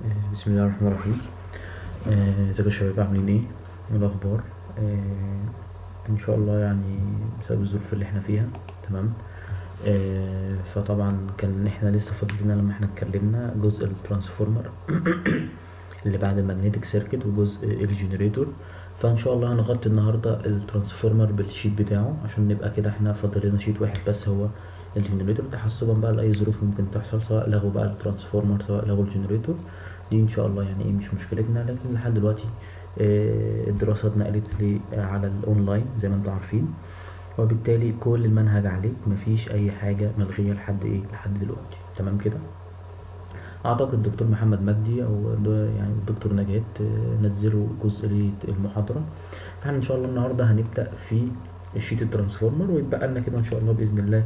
آه، بسم الله الرحمن الرحيم آه، ازيكم يا شباب عاملين ايه ايه الاخبار آه، ان شاء الله يعني بسبب الظروف اللي احنا فيها تمام آه، فطبعا كان احنا لسه فاضل لنا لما احنا اتكلمنا جزء الترانسفورمر اللي بعد المagnetic سيركت وجزء الجنريتور فان شاء الله هنغطي النهارده الترانسفورمر بالشيت بتاعه عشان نبقى كده احنا فاضل لنا شيت واحد بس هو الجنريتور تحسبا بقى لاي ظروف ممكن تحصل سواء لغوا بقى الترانسفورمر سواء لغوا الجنريتور دي ان شاء الله يعني ايه مش مشكلتنا لكن لحد دلوقتي آه، الدراسة اتنقلت لي على الاونلاين زي ما انتم عارفين وبالتالي كل المنهج عليك مفيش اي حاجة ملغية لحد ايه لحد دلوقتي تمام كده اعتقد الدكتور محمد مجدي او د- يعني الدكتور نجاة آه، نزلوا جزء المحاضرة فاحنا ان شاء الله النهارده هنبدأ في الشيت الترانسفورمر ويتبقى لنا كده ان شاء الله باذن الله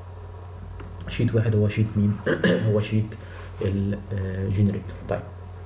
شيت واحد هو شيت مين هو شيت الجنريتور طيب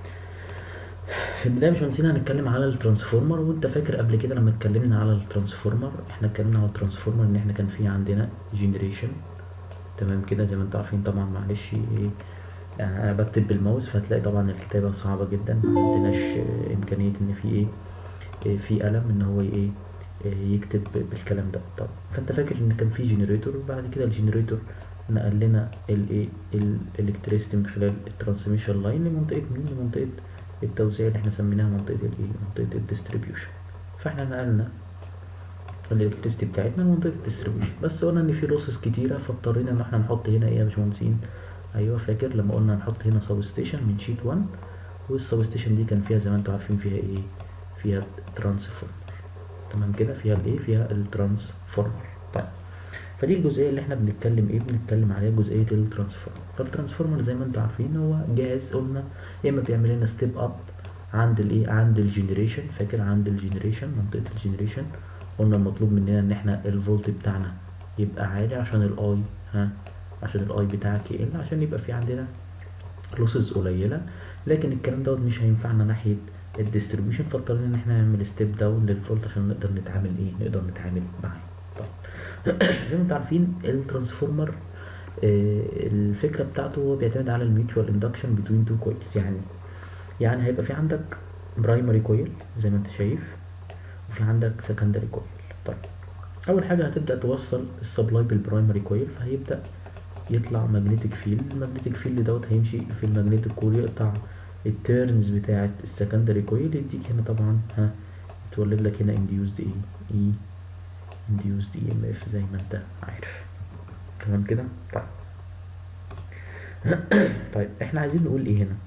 في البدايه مش هنسينا هنتكلم على الترانسفورمر وانت فاكر قبل كده لما اتكلمنا على الترانسفورمر احنا اتكلمنا على الترانسفورمر ان احنا كان في عندنا جنريشن تمام كده زي ما انتوا عارفين طبعا معلش ايه يعني انا بكتب بالماوس فهتلاقي طبعا الكتابه صعبه جدا ما عندناش اه، امكانيه ان في ايه اه، في قلم ان هو ايه اه، يكتب بالكلام ده طب فانت فاكر ان كان في جنريتور وبعد كده الجنريتور نقل لنا الايه الالكتريستي من خلال الترانسميشن لاين لمنطقه مين لمنطقه التوزيع اللي احنا سميناها منطقه الايه منطقه الديستريبيوشن فاحنا نقلنا الالكتريستي بتاعتنا لمنطقه الديستريبيوشن بس قلنا ان في لوسز كتيره فاضطرينا ان احنا نحط هنا ايه يا باشمهندسين ايوه فاكر لما قلنا نحط هنا سب ستيشن من شيت 1 والسب ستيشن دي كان فيها زي ما انتوا عارفين فيها ايه فيها ترانسفورمر تمام كده فيها الايه فيها الترانسفورمر طيب فدي الجزئيه اللي احنا بنتكلم ايه بنتكلم عليها جزئيه الترانسفورمر فالترانسفورمر زي ما انتوا عارفين هو جهاز قلنا يا اما بيعمل لنا ستيب اب عند الايه عند الجنريشن فاكر عند الجنريشن منطقه الجنريشن قلنا المطلوب مننا ان احنا الفولت بتاعنا يبقى عالي عشان الاي ها عشان الاي بتاعك يقل عشان يبقى في عندنا لوسز قليله لكن الكلام دوت مش هينفعنا ناحيه الديستريبيوشن فاضطرينا ان احنا نعمل ستيب داون للفولت عشان نقدر نتعامل ايه نقدر نتعامل معاه طيب زي ما انتم عارفين الترانسفورمر آه، الفكره بتاعته هو بيعتمد على الميوتشوال اندكشن بتوين تو كويلز يعني يعني هيبقى في عندك برايمري كويل زي ما انت شايف وفي عندك سكندري كويل طيب اول حاجه هتبدا توصل السبلاي بالبرايمري كويل فهيبدا يطلع ماجنتيك فيلد الماجنتيك فيلد دوت هيمشي في الماجنتيك كور يقطع التيرنز بتاعه السكندري كويل يديك هنا طبعا ها يتولد لك هنا induced ايه اي induced EMF زي ما انت عارف تمام كده طيب طيب احنا عايزين نقول ايه هنا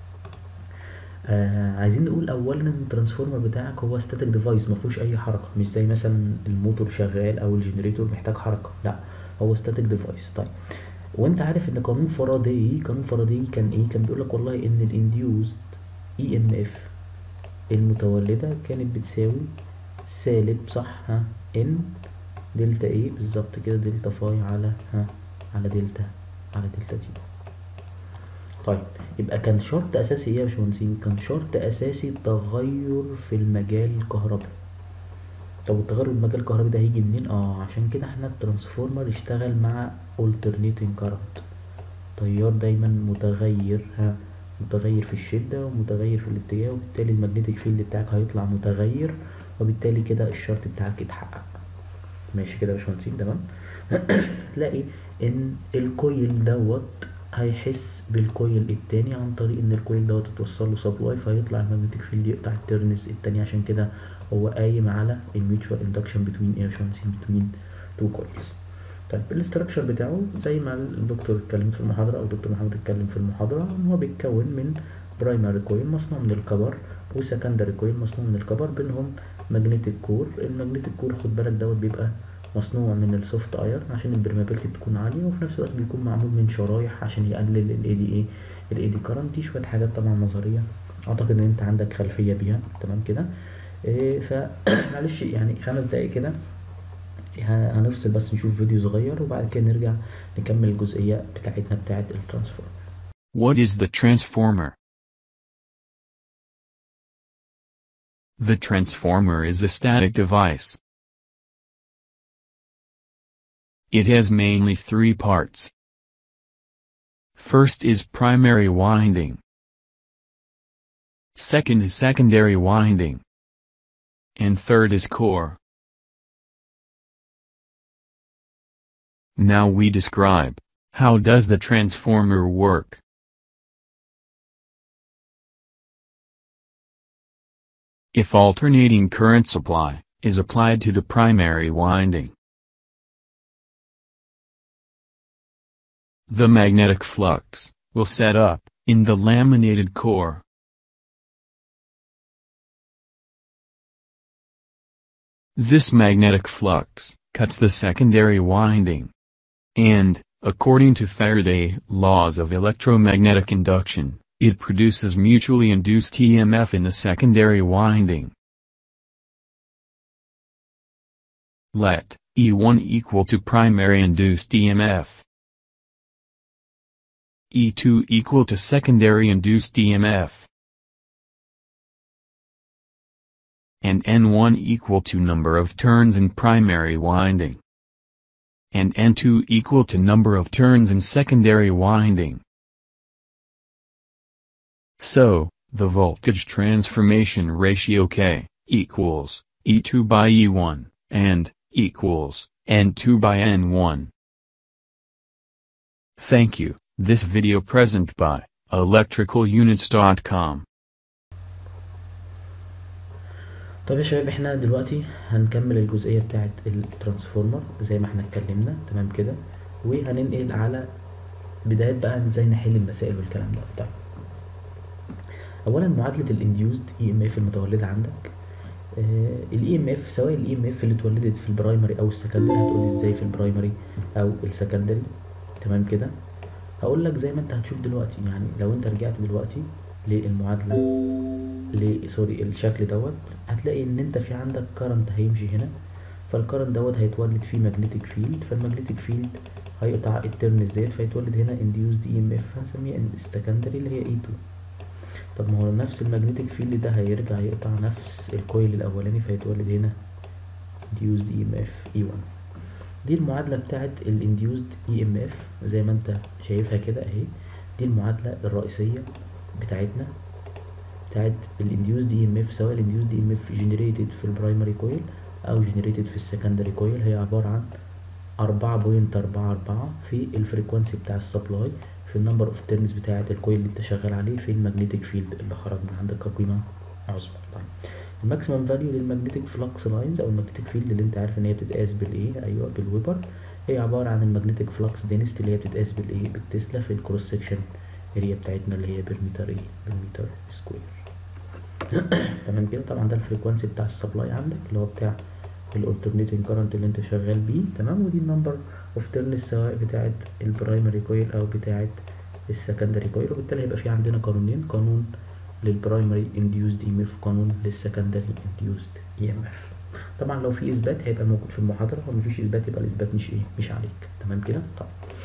آه عايزين نقول اولا ان الترانسفورمر بتاعك هو ستاتيك ديفايس ما فيهوش اي حركه مش زي مثلا الموتور شغال او الجنريتور محتاج حركه لا هو ستاتيك ديفايس طيب وانت عارف ان قانون فاراداي قانون فاراداي كان ايه كان بيقول لك والله ان الانديوزد اي ام اف المتولده كانت بتساوي سالب صح ها ان دلتا ايه بالظبط كده دلتا فاي على ها على دلتا على دلتا تي طيب يبقى كان شرط اساسي ايه يا باشمهندسين كان شرط اساسي تغير في المجال الكهربي طب التغير في المجال الكهربي ده هيجي منين اه عشان كده احنا الترانسفورمر اشتغل مع alternating current تيار دايما متغير ها متغير في الشدة ومتغير في الاتجاه وبالتالي المagnetic فيلد بتاعك هيطلع متغير وبالتالي كده الشرط بتاعك اتحقق ماشي كده يا باشمهندسين تمام تلاقي ان الكويل دوت هيحس بالكويل التاني عن طريق ان الكويل دوت اتوصل له سبلاي فيطلع المagnetic فيلد يقطع التيرنز التاني عشان كده هو قايم على الميوتشوال اندكشن بتوين ايه يا باشمهندسين بتوين تو كويلز طيب الاستراكشر بتاعه زي ما الدكتور اتكلم في المحاضرة او الدكتور محمد اتكلم في المحاضرة ان هو بيتكون من برايمري كويل مصنوع من الكبر وسكندري كويل مصنوع من الكبر بينهم ماجنتيك كور الماجنتيك كور خد بالك دوت بيبقى مصنوع من السوفت ايرن عشان البرمابيلتي تكون عالية وفي نفس الوقت بيكون معمول من شرايح عشان يقلل الاي دي ايه الاي دي كارنت دي شوية حاجات طبعا نظرية اعتقد ان انت عندك خلفية بيها تمام كده إيه فمعلش يعني خمس دقايق كده ه- هنفصل بس نشوف فيديو صغير وبعد كده نرجع نكمل الجزئية بتاعتنا بتاعت الترانسفورم What is the transformer? The transformer is a static device. It has mainly three parts. First is primary winding. second is secondary winding, and third is core. Now we describe, how does the transformer work? If alternating current supply is applied to the primary winding, the magnetic flux will set up in the laminated core. This magnetic flux cuts the secondary winding. And, according to Faraday laws of electromagnetic induction, it produces mutually induced EMF in the secondary winding. Let E1 equal to primary induced EMF. E2 equal to secondary induced EMF. And N1 equal to number of turns in primary winding. And N2 equal to number of turns in secondary winding. So, the voltage transformation ratio K equals E2 by E1 and equals N2 by N1. Thank you. This video present by electricalunits.com. طب يا شباب احنا دلوقتي هنكمل الجزئية بتاعة الترانسفورمر زي ما احنا اتكلمنا تمام كده وهننقل على بداية بقى ازاي نحل المسائل والكلام ده طيب اولا معادلة الانديوزد اي ام اف المتولدة عندك الاي ام اف سواء الاي ام اف اللي اتولدت في البرايمري او السكندري هتقولي ازاي في البرايمري او السكندري تمام كده هقول لك زي ما انت هتشوف دلوقتي يعني لو انت رجعت دلوقتي للمعادله ل سوري الشكل دوت هتلاقي ان انت في عندك كرنت هيمشي هنا فالكرنت دوت هيتولد فيه ماجنتيك فيلد فالماجنتيك فيلد هيقطع الترنز ديت فيتولد هنا induced اي ام اف هنسميها السكندري اللي هي اي 2 طب ما هو نفس الماجنتيك فيلد ده هيرجع يقطع نفس الكويل الاولاني فيتولد هنا induced اي ام اف اي 1 دي المعادلة بتاعت الانديوزد اي ام اف زي ما انت شايفها كده اهي دي المعادلة الرئيسية بتاعتنا بتاعت الانديوزد اي ام اف سواء الانديوزد اي ام اف جنريتد في البرايمري كويل او جنريتد في السكندري كويل هي عبارة عن أربعة بوينت أربعة أربعة في الفريكوانسي بتاع السبلاي في النمبر اوف تيرنز بتاعت الكويل اللي انت شغال عليه في المagnetic فيلد اللي خرج من عندك كقيمة عظمى طيب الماكسيمم فاليو للماجنتيك فلكس لاينز او الماجنتيك فيلد اللي انت عارف ان هي بتتقاس بالايه ايوه بالويبر هي عباره عن الماجنتيك فلكس دينستي اللي هي بتتقاس بالايه بالتسلا في الكروس سكشن اريا بتاعتنا اللي هي بالمتر ايه بالمتر سكوير تمام كده طبعا ده الفريكوانسي بتاع السبلاي عندك اللي هو بتاع الالترنيتنج كارنت اللي انت شغال بيه تمام ودي النمبر اوف تيرنز سواء بتاعت البرايمري كويل او بتاعت السكندري كويل وبالتالي هيبقى في عندنا قانونين قانون للبرايمري induced EMF قانون للسكندري induced EMF طبعا لو في اثبات هيبقى موجود في المحاضره لو مفيش اثبات يبقى الاثبات مش ايه مش عليك تمام كده طيب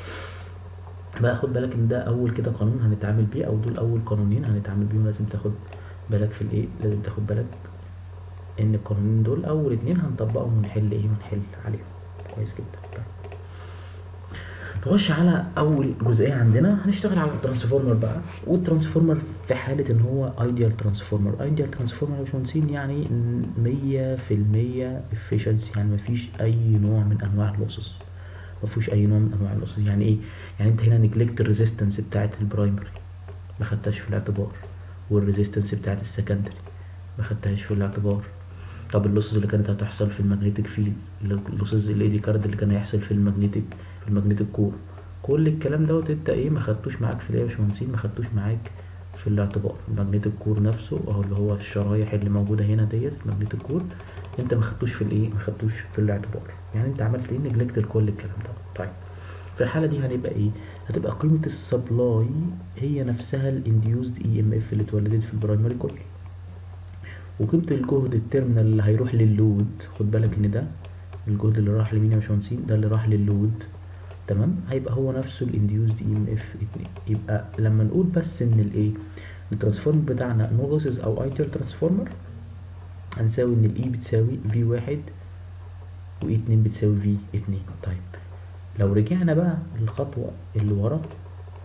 بقى خد بالك ان ده اول كده قانون هنتعامل بيه او دول اول قانونين هنتعامل بيهم لازم تاخد بالك في الايه لازم تاخد بالك ان القانونين دول اول اتنين هنطبقهم ونحل ايه ونحل عليهم كويس جدا طيب. نخش على اول جزئيه عندنا هنشتغل على الترانسفورمر بقى والترانسفورمر في حاله ان هو ايديال ترانسفورمر ايديال ترانسفورمر يا باشمهندسين يعني مية في المية efficiency يعني مفيش اي نوع من انواع اللوسز مفيش اي نوع من انواع اللوسز يعني ايه يعني انت هنا نجلكت الريزيستنس بتاعت البرايمري ما خدتهاش في الاعتبار والريزيستنس بتاعت السكندري ما خدتهاش في الاعتبار طب اللوسز اللي كانت هتحصل في المagnetic فيلد اللوسز الايدي كارد اللي كان هيحصل في المagnetic في المagnetic كور كل الكلام دوت انت ايه ما خدتوش معاك في الايه يا باشمهندسين ما خدتوش معاك في الاعتبار المagnetic كور نفسه اهو اللي هو الشرايح اللي موجوده هنا ديت المagnetic كور انت ما خدتوش في الايه ما خدتوش في الاعتبار يعني انت عملت ايه نجلكت لكل الكلام ده طيب في الحاله دي هنبقى ايه هتبقى قيمه السبلاي هي نفسها الانديوزد اي ام اف اللي اتولدت في البرايمري كويل وقيمة الجهد التيرمينال اللي هيروح لللود خد بالك ان ده الجهد اللي راح لمين يا باشمهندسين ده اللي راح لللود تمام هيبقى هو نفسه الانديوزد اي ام اف 2 يبقى لما نقول بس ان الايه الترانسفورمر بتاعنا نو لوسز او ايتر ترانسفورمر هنساوي ان الاي بتساوي في واحد واي اتنين بتساوي في اتنين طيب لو رجعنا بقى الخطوة اللي ورا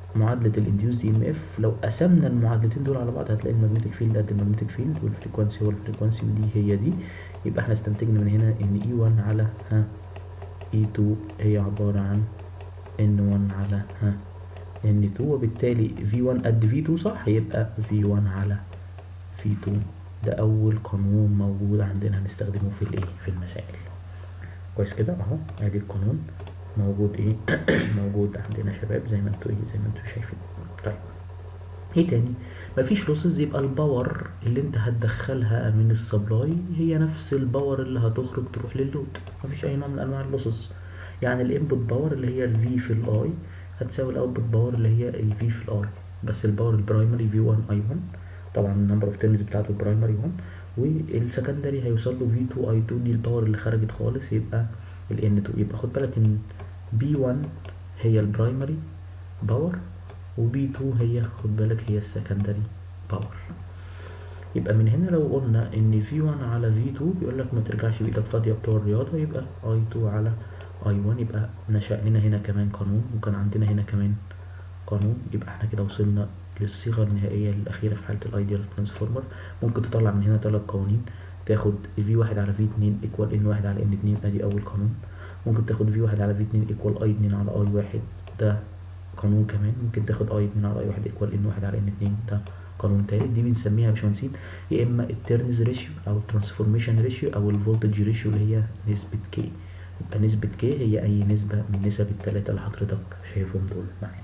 معادلة الانديوس دي ام اف لو قسمنا المعادلتين دول على بعض هتلاقي المagnetic فيلد قد المagnetic فيلد والفريكوانسي هو الفريكوانسي ودي هي دي يبقى احنا استنتجنا من هنا ان اي 1 على ها اي 2 هي عبارة عن ان 1 على ها ان 2 وبالتالي في 1 قد في 2 صح يبقى في 1 على في 2 ده اول قانون موجود عندنا هنستخدمه في الايه في المسائل كويس كده اهو ادي القانون موجود ايه موجود عندنا شباب زي ما انتوا ايه زي ما انتوا شايفين طيب ايه تاني مفيش لوسز يبقى الباور اللي انت هتدخلها من السبلاي هي نفس الباور اللي هتخرج تروح لللود مفيش اي نوع من انواع اللوسز يعني الانبوت باور اللي هي الفي في الاي هتساوي الاوتبوت باور اللي هي الفي في الاي بس الباور البرايمري في 1 اي 1 طبعا النمبر اوف تيرمز بتاعته البرايمري 1 والسكندري هيوصل له في 2 اي 2 دي الباور اللي خرجت خالص يبقى ال ان 2 يبقى خد بالك ان بي 1 هي البرايمري باور وبي 2 هي خد بالك هي السكندري باور يبقى من هنا لو قلنا ان في 1 على في 2 بيقول لك ما ترجعش بايدك فاضيه بتوع الرياضه يبقى اي 2 على اي 1 يبقى نشأ لنا هنا كمان قانون وكان عندنا هنا كمان قانون يبقى احنا كده وصلنا للصيغه النهائيه الاخيره في حاله الايديال ترانسفورمر ممكن تطلع من هنا ثلاث قوانين تاخد في واحد على في اتنين ايكوال ان واحد على ان اتنين ادي اول قانون ممكن تاخد في واحد على في اتنين ايكوال اي اتنين على اي واحد ده قانون كمان ممكن تاخد اي اتنين على اي واحد ايكوال ان واحد على ان اتنين ده قانون تالت دي بنسميها يا باشمهندسين يا اما التيرنز ريشيو او الترانسفورميشن ريشيو او الفولتج ريشيو اللي هي نسبة كي يبقى نسبة كي هي اي نسبة من نسب التلاتة اللي حضرتك شايفهم دول معانا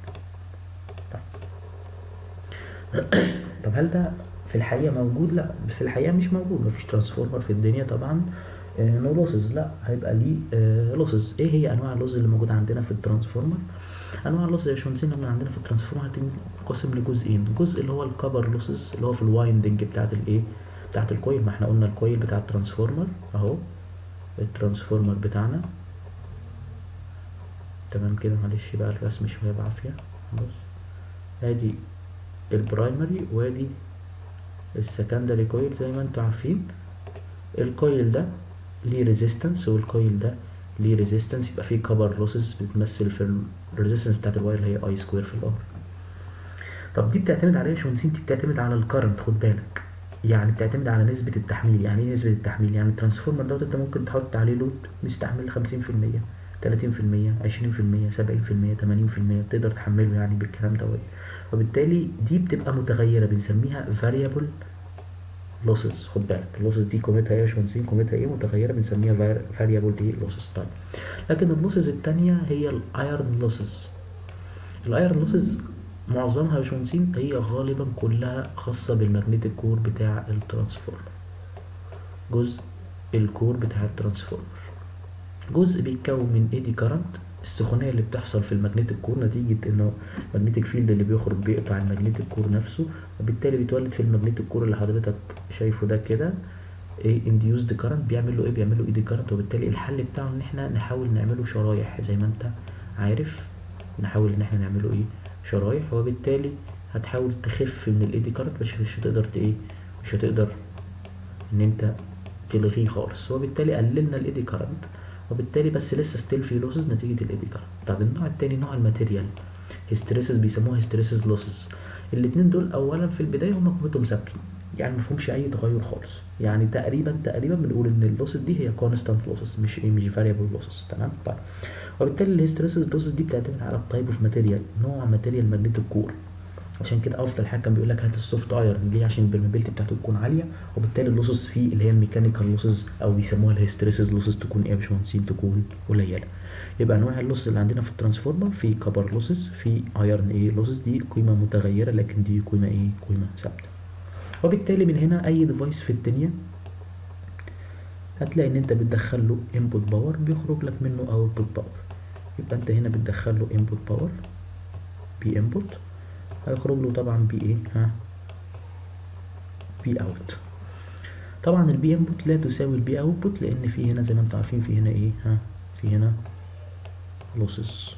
طيب طب هل ده في الحقيقة موجود؟ لا في الحقيقة مش موجود مفيش ترانسفورمر في الدنيا طبعا نو لوسز لا هيبقى ليه لوسز ايه هي انواع اللوز اللي موجودة عندنا في الترانسفورمر انواع اللوز يا باشمهندسين اللي عندنا في الترانسفورمر هتنقسم لجزئين جزء اللي هو الكبر لوسز اللي هو في الوايندنج بتاعت الايه بتاعت الكويل ما احنا قلنا الكويل بتاع الترانسفورمر اهو الترانسفورمر بتاعنا تمام كده معلش بقى الرسم شويه بعافيه بص ادي البرايمري وادي السكندري كويل زي ما انتوا عارفين الكويل ده ليه ريزيستنس والكويل ده ليه ريزيستنس يبقى فيه كبر لوسز بتمثل في الريزيستنس بتاعت الواير اللي هي اي سكوير في الار طب دي بتعتمد على ايه يا باشمهندسين دي بتعتمد على الكرنت خد بالك يعني بتعتمد على نسبة التحميل يعني ايه نسبة التحميل يعني الترانسفورمر دوت انت ممكن تحط عليه لود مستحمل خمسين في المية تلاتين في المية عشرين في المية سبعين في المية تمانين في المية تقدر تحمله يعني بالكلام دوت وبالتالي دي بتبقى متغيرة بنسميها variable losses خد بالك اللوسز دي قيمتها ايه يا باشمهندسين قيمتها ايه متغيرة بنسميها variable ايه losses طيب لكن اللوسز التانية هي الايرن لوسز الايرن لوسز معظمها يا باشمهندسين هي غالبا كلها خاصة بالمagnetic كور بتاع الترانسفورمر جزء الكور بتاع الترانسفورمر جزء بيتكون من ايدي كارنت السخونية اللي بتحصل في المagnetic كور نتيجة انه المagnetic فيلد اللي بيخرج بيقطع المagnetic كور نفسه وبالتالي بيتولد في المagnetic كور اللي حضرتك شايفه ده كده ايه induced current بيعمل له ايه بيعمل له ايدي كارنت وبالتالي الحل بتاعه ان احنا نحاول نعمله شرايح زي ما انت عارف نحاول ان احنا نعمله ايه شرايح وبالتالي هتحاول تخف من الايدي كارنت بس مش هتقدر ايه مش هتقدر ان انت تلغيه خالص وبالتالي قللنا الايدي كارنت وبالتالي بس لسه ستيل في لوسز نتيجة الايدي كارنت طب النوع التاني نوع الماتيريال هيستريسز بيسموها هيستريسز لوسز الاتنين دول اولا في البداية هما قيمتهم ثابتين يعني مفهومش اي تغير خالص يعني تقريبا تقريبا بنقول ان اللوسز دي هي كونستانت لوسز مش ايه مش فاريبل لوسز تمام طيب وبالتالي الهيستريسز لوسز دي بتعتمد على التايب اوف ماتيريال نوع ماتيريال ماجنتيك كور عشان كده افضل حاجه كان بيقول لك هات السوفت ايرون ليه عشان البرميبيلتي بتاعته تكون عاليه وبالتالي اللوسز فيه اللي هي الميكانيكال لوسز او بيسموها الهيستريسز لوسز تكون ايه يا باشمهندسين تكون قليله يبقى انواع اللوسز اللي عندنا في الترانسفورمر في كبر لوسز في ايرون ايه لوسز دي قيمه متغيره لكن دي قيمه ايه قيمه ثابته وبالتالي من هنا اي ديفايس في الدنيا هتلاقي ان انت بتدخل له انبوت باور بيخرج لك منه اوتبوت باور يبقى انت هنا بتدخل له انبوت باور بي انبوت هيخرج له طبعا بي ايه ها بي اوت طبعا البي انبوت لا تساوي البي اوتبوت لان في هنا زي ما انتم عارفين في هنا ايه ها في هنا لوسز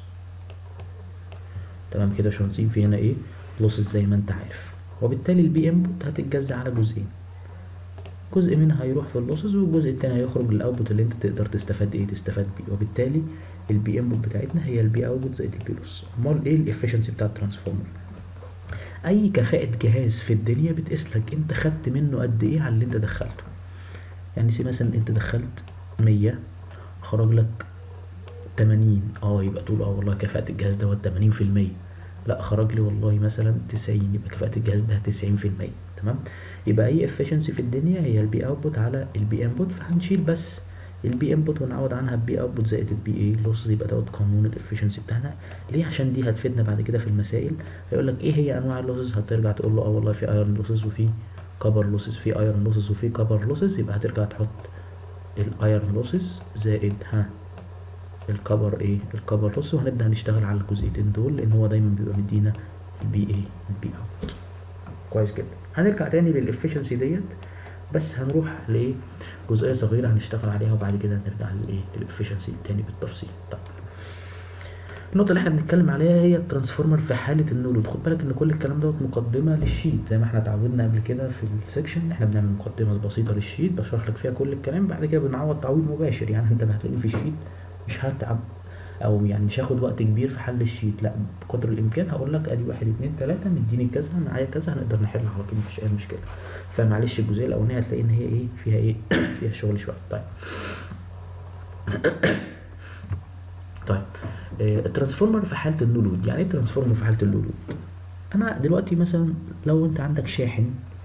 تمام كده يا باشمهندسين في هنا ايه لوسز زي ما انت عارف وبالتالي البي انبوت هتتجزأ على جزئين جزء منها هيروح في اللوسز والجزء التاني هيخرج للاوتبوت اللي انت تقدر تستفاد ايه تستفاد بيه وبالتالي البي انبوت بتاعتنا هي البي اوتبوت زائد البي لوس امال ايه الافشنسي بتاع الترانسفورمر اي كفاءة جهاز في الدنيا بتقيس لك انت خدت منه قد ايه على اللي انت دخلته يعني سي مثلا انت دخلت مية خرج لك تمانين اه يبقى تقول اه والله كفاءة الجهاز دوت تمانين في المية لا خرج لي والله مثلا تسعين يبقى كفاءة الجهاز ده تسعين في المية تمام يبقى اي efficiency في الدنيا هي البي اوتبوت على البي انبوت فهنشيل بس البي انبوت ونعوض عنها بي اوتبوت زائد البي اي لوسز يبقى دوت قانون الافشنسي بتاعنا ليه عشان دي هتفيدنا بعد كده في المسائل هيقول لك ايه هي انواع اللوسز هترجع تقول له اه والله في ايرون لوسز وفي كبر لوسز في ايرون لوسز وفي كبر لوسز يبقى هترجع تحط الايرون لوسز زائد ها الكبر ايه الكبر لوس وهنبدا نشتغل على الجزئيتين دول لان هو دايما بيبقى مدينا البي اي البي اوت كويس جدا هنرجع تاني للافشنسي ديت بس هنروح لجزئيه صغيره هنشتغل عليها وبعد كده نرجع للايه للافشنسي التاني بالتفصيل طيب النقطة اللي احنا بنتكلم عليها هي الترانسفورمر في حالة النولود خد بالك ان كل الكلام دوت مقدمة للشيت زي ما احنا اتعودنا قبل كده في السكشن احنا بنعمل مقدمة بسيطة للشيت بشرح لك فيها كل الكلام بعد كده بنعوض تعويض مباشر يعني انت هتلاقيني في الشيت مش هتعب او يعني مش هاخد وقت كبير في حل الشيت لا بقدر الامكان هقول لك ادي واحد اتنين تلاته مديني كذا معايا كذا هنقدر نحل على طول مفيش اي مشكله فمعلش الجزئيه الاولانيه هتلاقي ان هي ايه فيها ايه فيها شغل شويه طيب طيب آه، الترانسفورمر في حاله النولود يعني ايه الترانسفورمر في حاله النولود انا دلوقتي مثلا لو انت عندك شاحن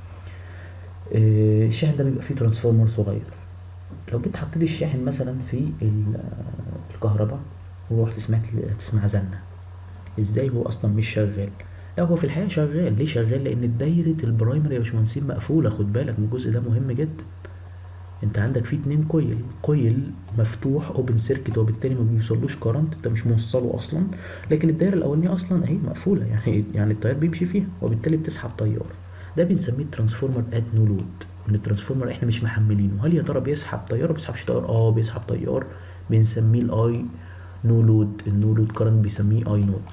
آه، الشاحن ده بيبقى فيه ترانسفورمر صغير لو جيت حطيت الشاحن مثلا في ال- الكهرباء ورحت سمعت تسمع زنة ازاي هو اصلا مش شغال لا هو في الحقيقة شغال ليه شغال لان دايرة البرايمري يا باشمهندسين مقفولة خد بالك من الجزء ده مهم جدا انت عندك فيه اتنين كويل كويل مفتوح اوبن سيركت وبالتالي ما بيوصلوش كارنت انت مش موصله اصلا لكن الدايره الاولانيه اصلا اهي مقفوله يعني يعني التيار بيمشي فيها وبالتالي بتسحب تيار ده بنسميه ترانسفورمر اد نو لود من الترانسفورمر احنا مش محملينه هل يا ترى بيسحب تيار ولا بيسحبش تيار اه بيسحب تيار بنسميه الاي نو لود النو لود كارنت بيسميه اي نود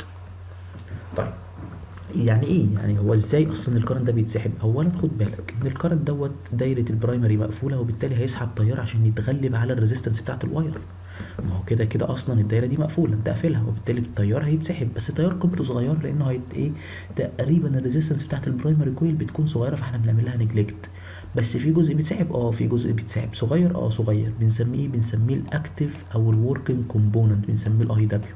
طيب يعني ايه يعني هو ازاي اصلا الكرنت ده بيتسحب اولا خد بالك ان الكرنت دوت دايره البرايمري مقفوله وبالتالي هيسحب تيار عشان يتغلب على الريزيستنس بتاعه الواير ما هو كده كده اصلا الدايره دي مقفوله انت قافلها وبالتالي التيار هيتسحب بس التيار قيمته صغيره لانه هيت ايه تقريبا الريزيستنس بتاعه البرايمري كويل بتكون صغيره فاحنا بنعمل لها نجلكت بس في جزء بيتسحب اه في جزء بيتسحب صغير اه صغير بنسميه بنسميه الاكتف او الوركينج كومبوننت بنسميه الاي دبليو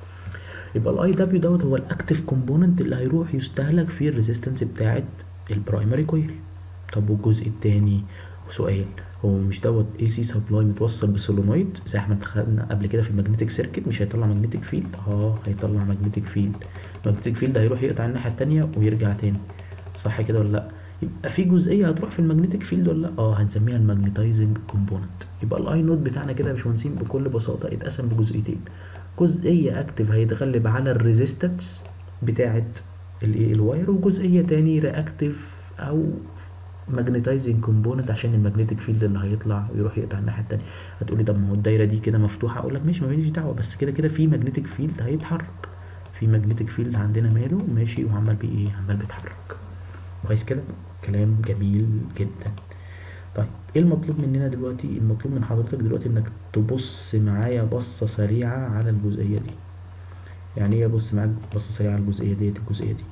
يبقى الاي دبليو دوت هو الاكتف كومبوننت اللي هيروح يستهلك في الريزيستنس بتاعه البرايمري كويل طب والجزء التاني سؤال هو مش دوت اي سي سبلاي متوصل بسولونويد زي احنا اتخذنا قبل كده في الماجنتيك سيركت مش هيطلع ماجنتيك فيلد اه هيطلع ماجنتيك فيلد ماجنتيك فيلد هيروح يقطع الناحيه التانية ويرجع تاني صح كده ولا لا يبقى في جزئيه هتروح في الماجنتيك فيلد ولا لا اه هنسميها الماجنتايزنج كومبوننت يبقى الاي نود بتاعنا كده يا باشمهندسين بكل بساطه اتقسم لجزئيتين جزئيه اكتف هيتغلب على الريزيستنس بتاعه الايه الواير وجزئيه تاني رياكتيف او ماجنتايزنج كومبوننت عشان الماجنتيك فيلد اللي هيطلع ويروح يقطع الناحيه التانية هتقولي طب ما هو الدايره دي كده مفتوحه اقول لك ماشي ماليش دعوه بس كده كده في ماجنتيك فيلد هيتحرك في ماجنتيك فيلد عندنا ماله ماشي وعمال بي ايه عمال بيتحرك كويس كده كلام جميل جدا طيب ايه المطلوب مننا دلوقتي المطلوب من حضرتك دلوقتي انك تبص معايا بصة سريعة على الجزئية دي يعني ايه ابص معاك بصة سريعة على الجزئية ديت الجزئية دي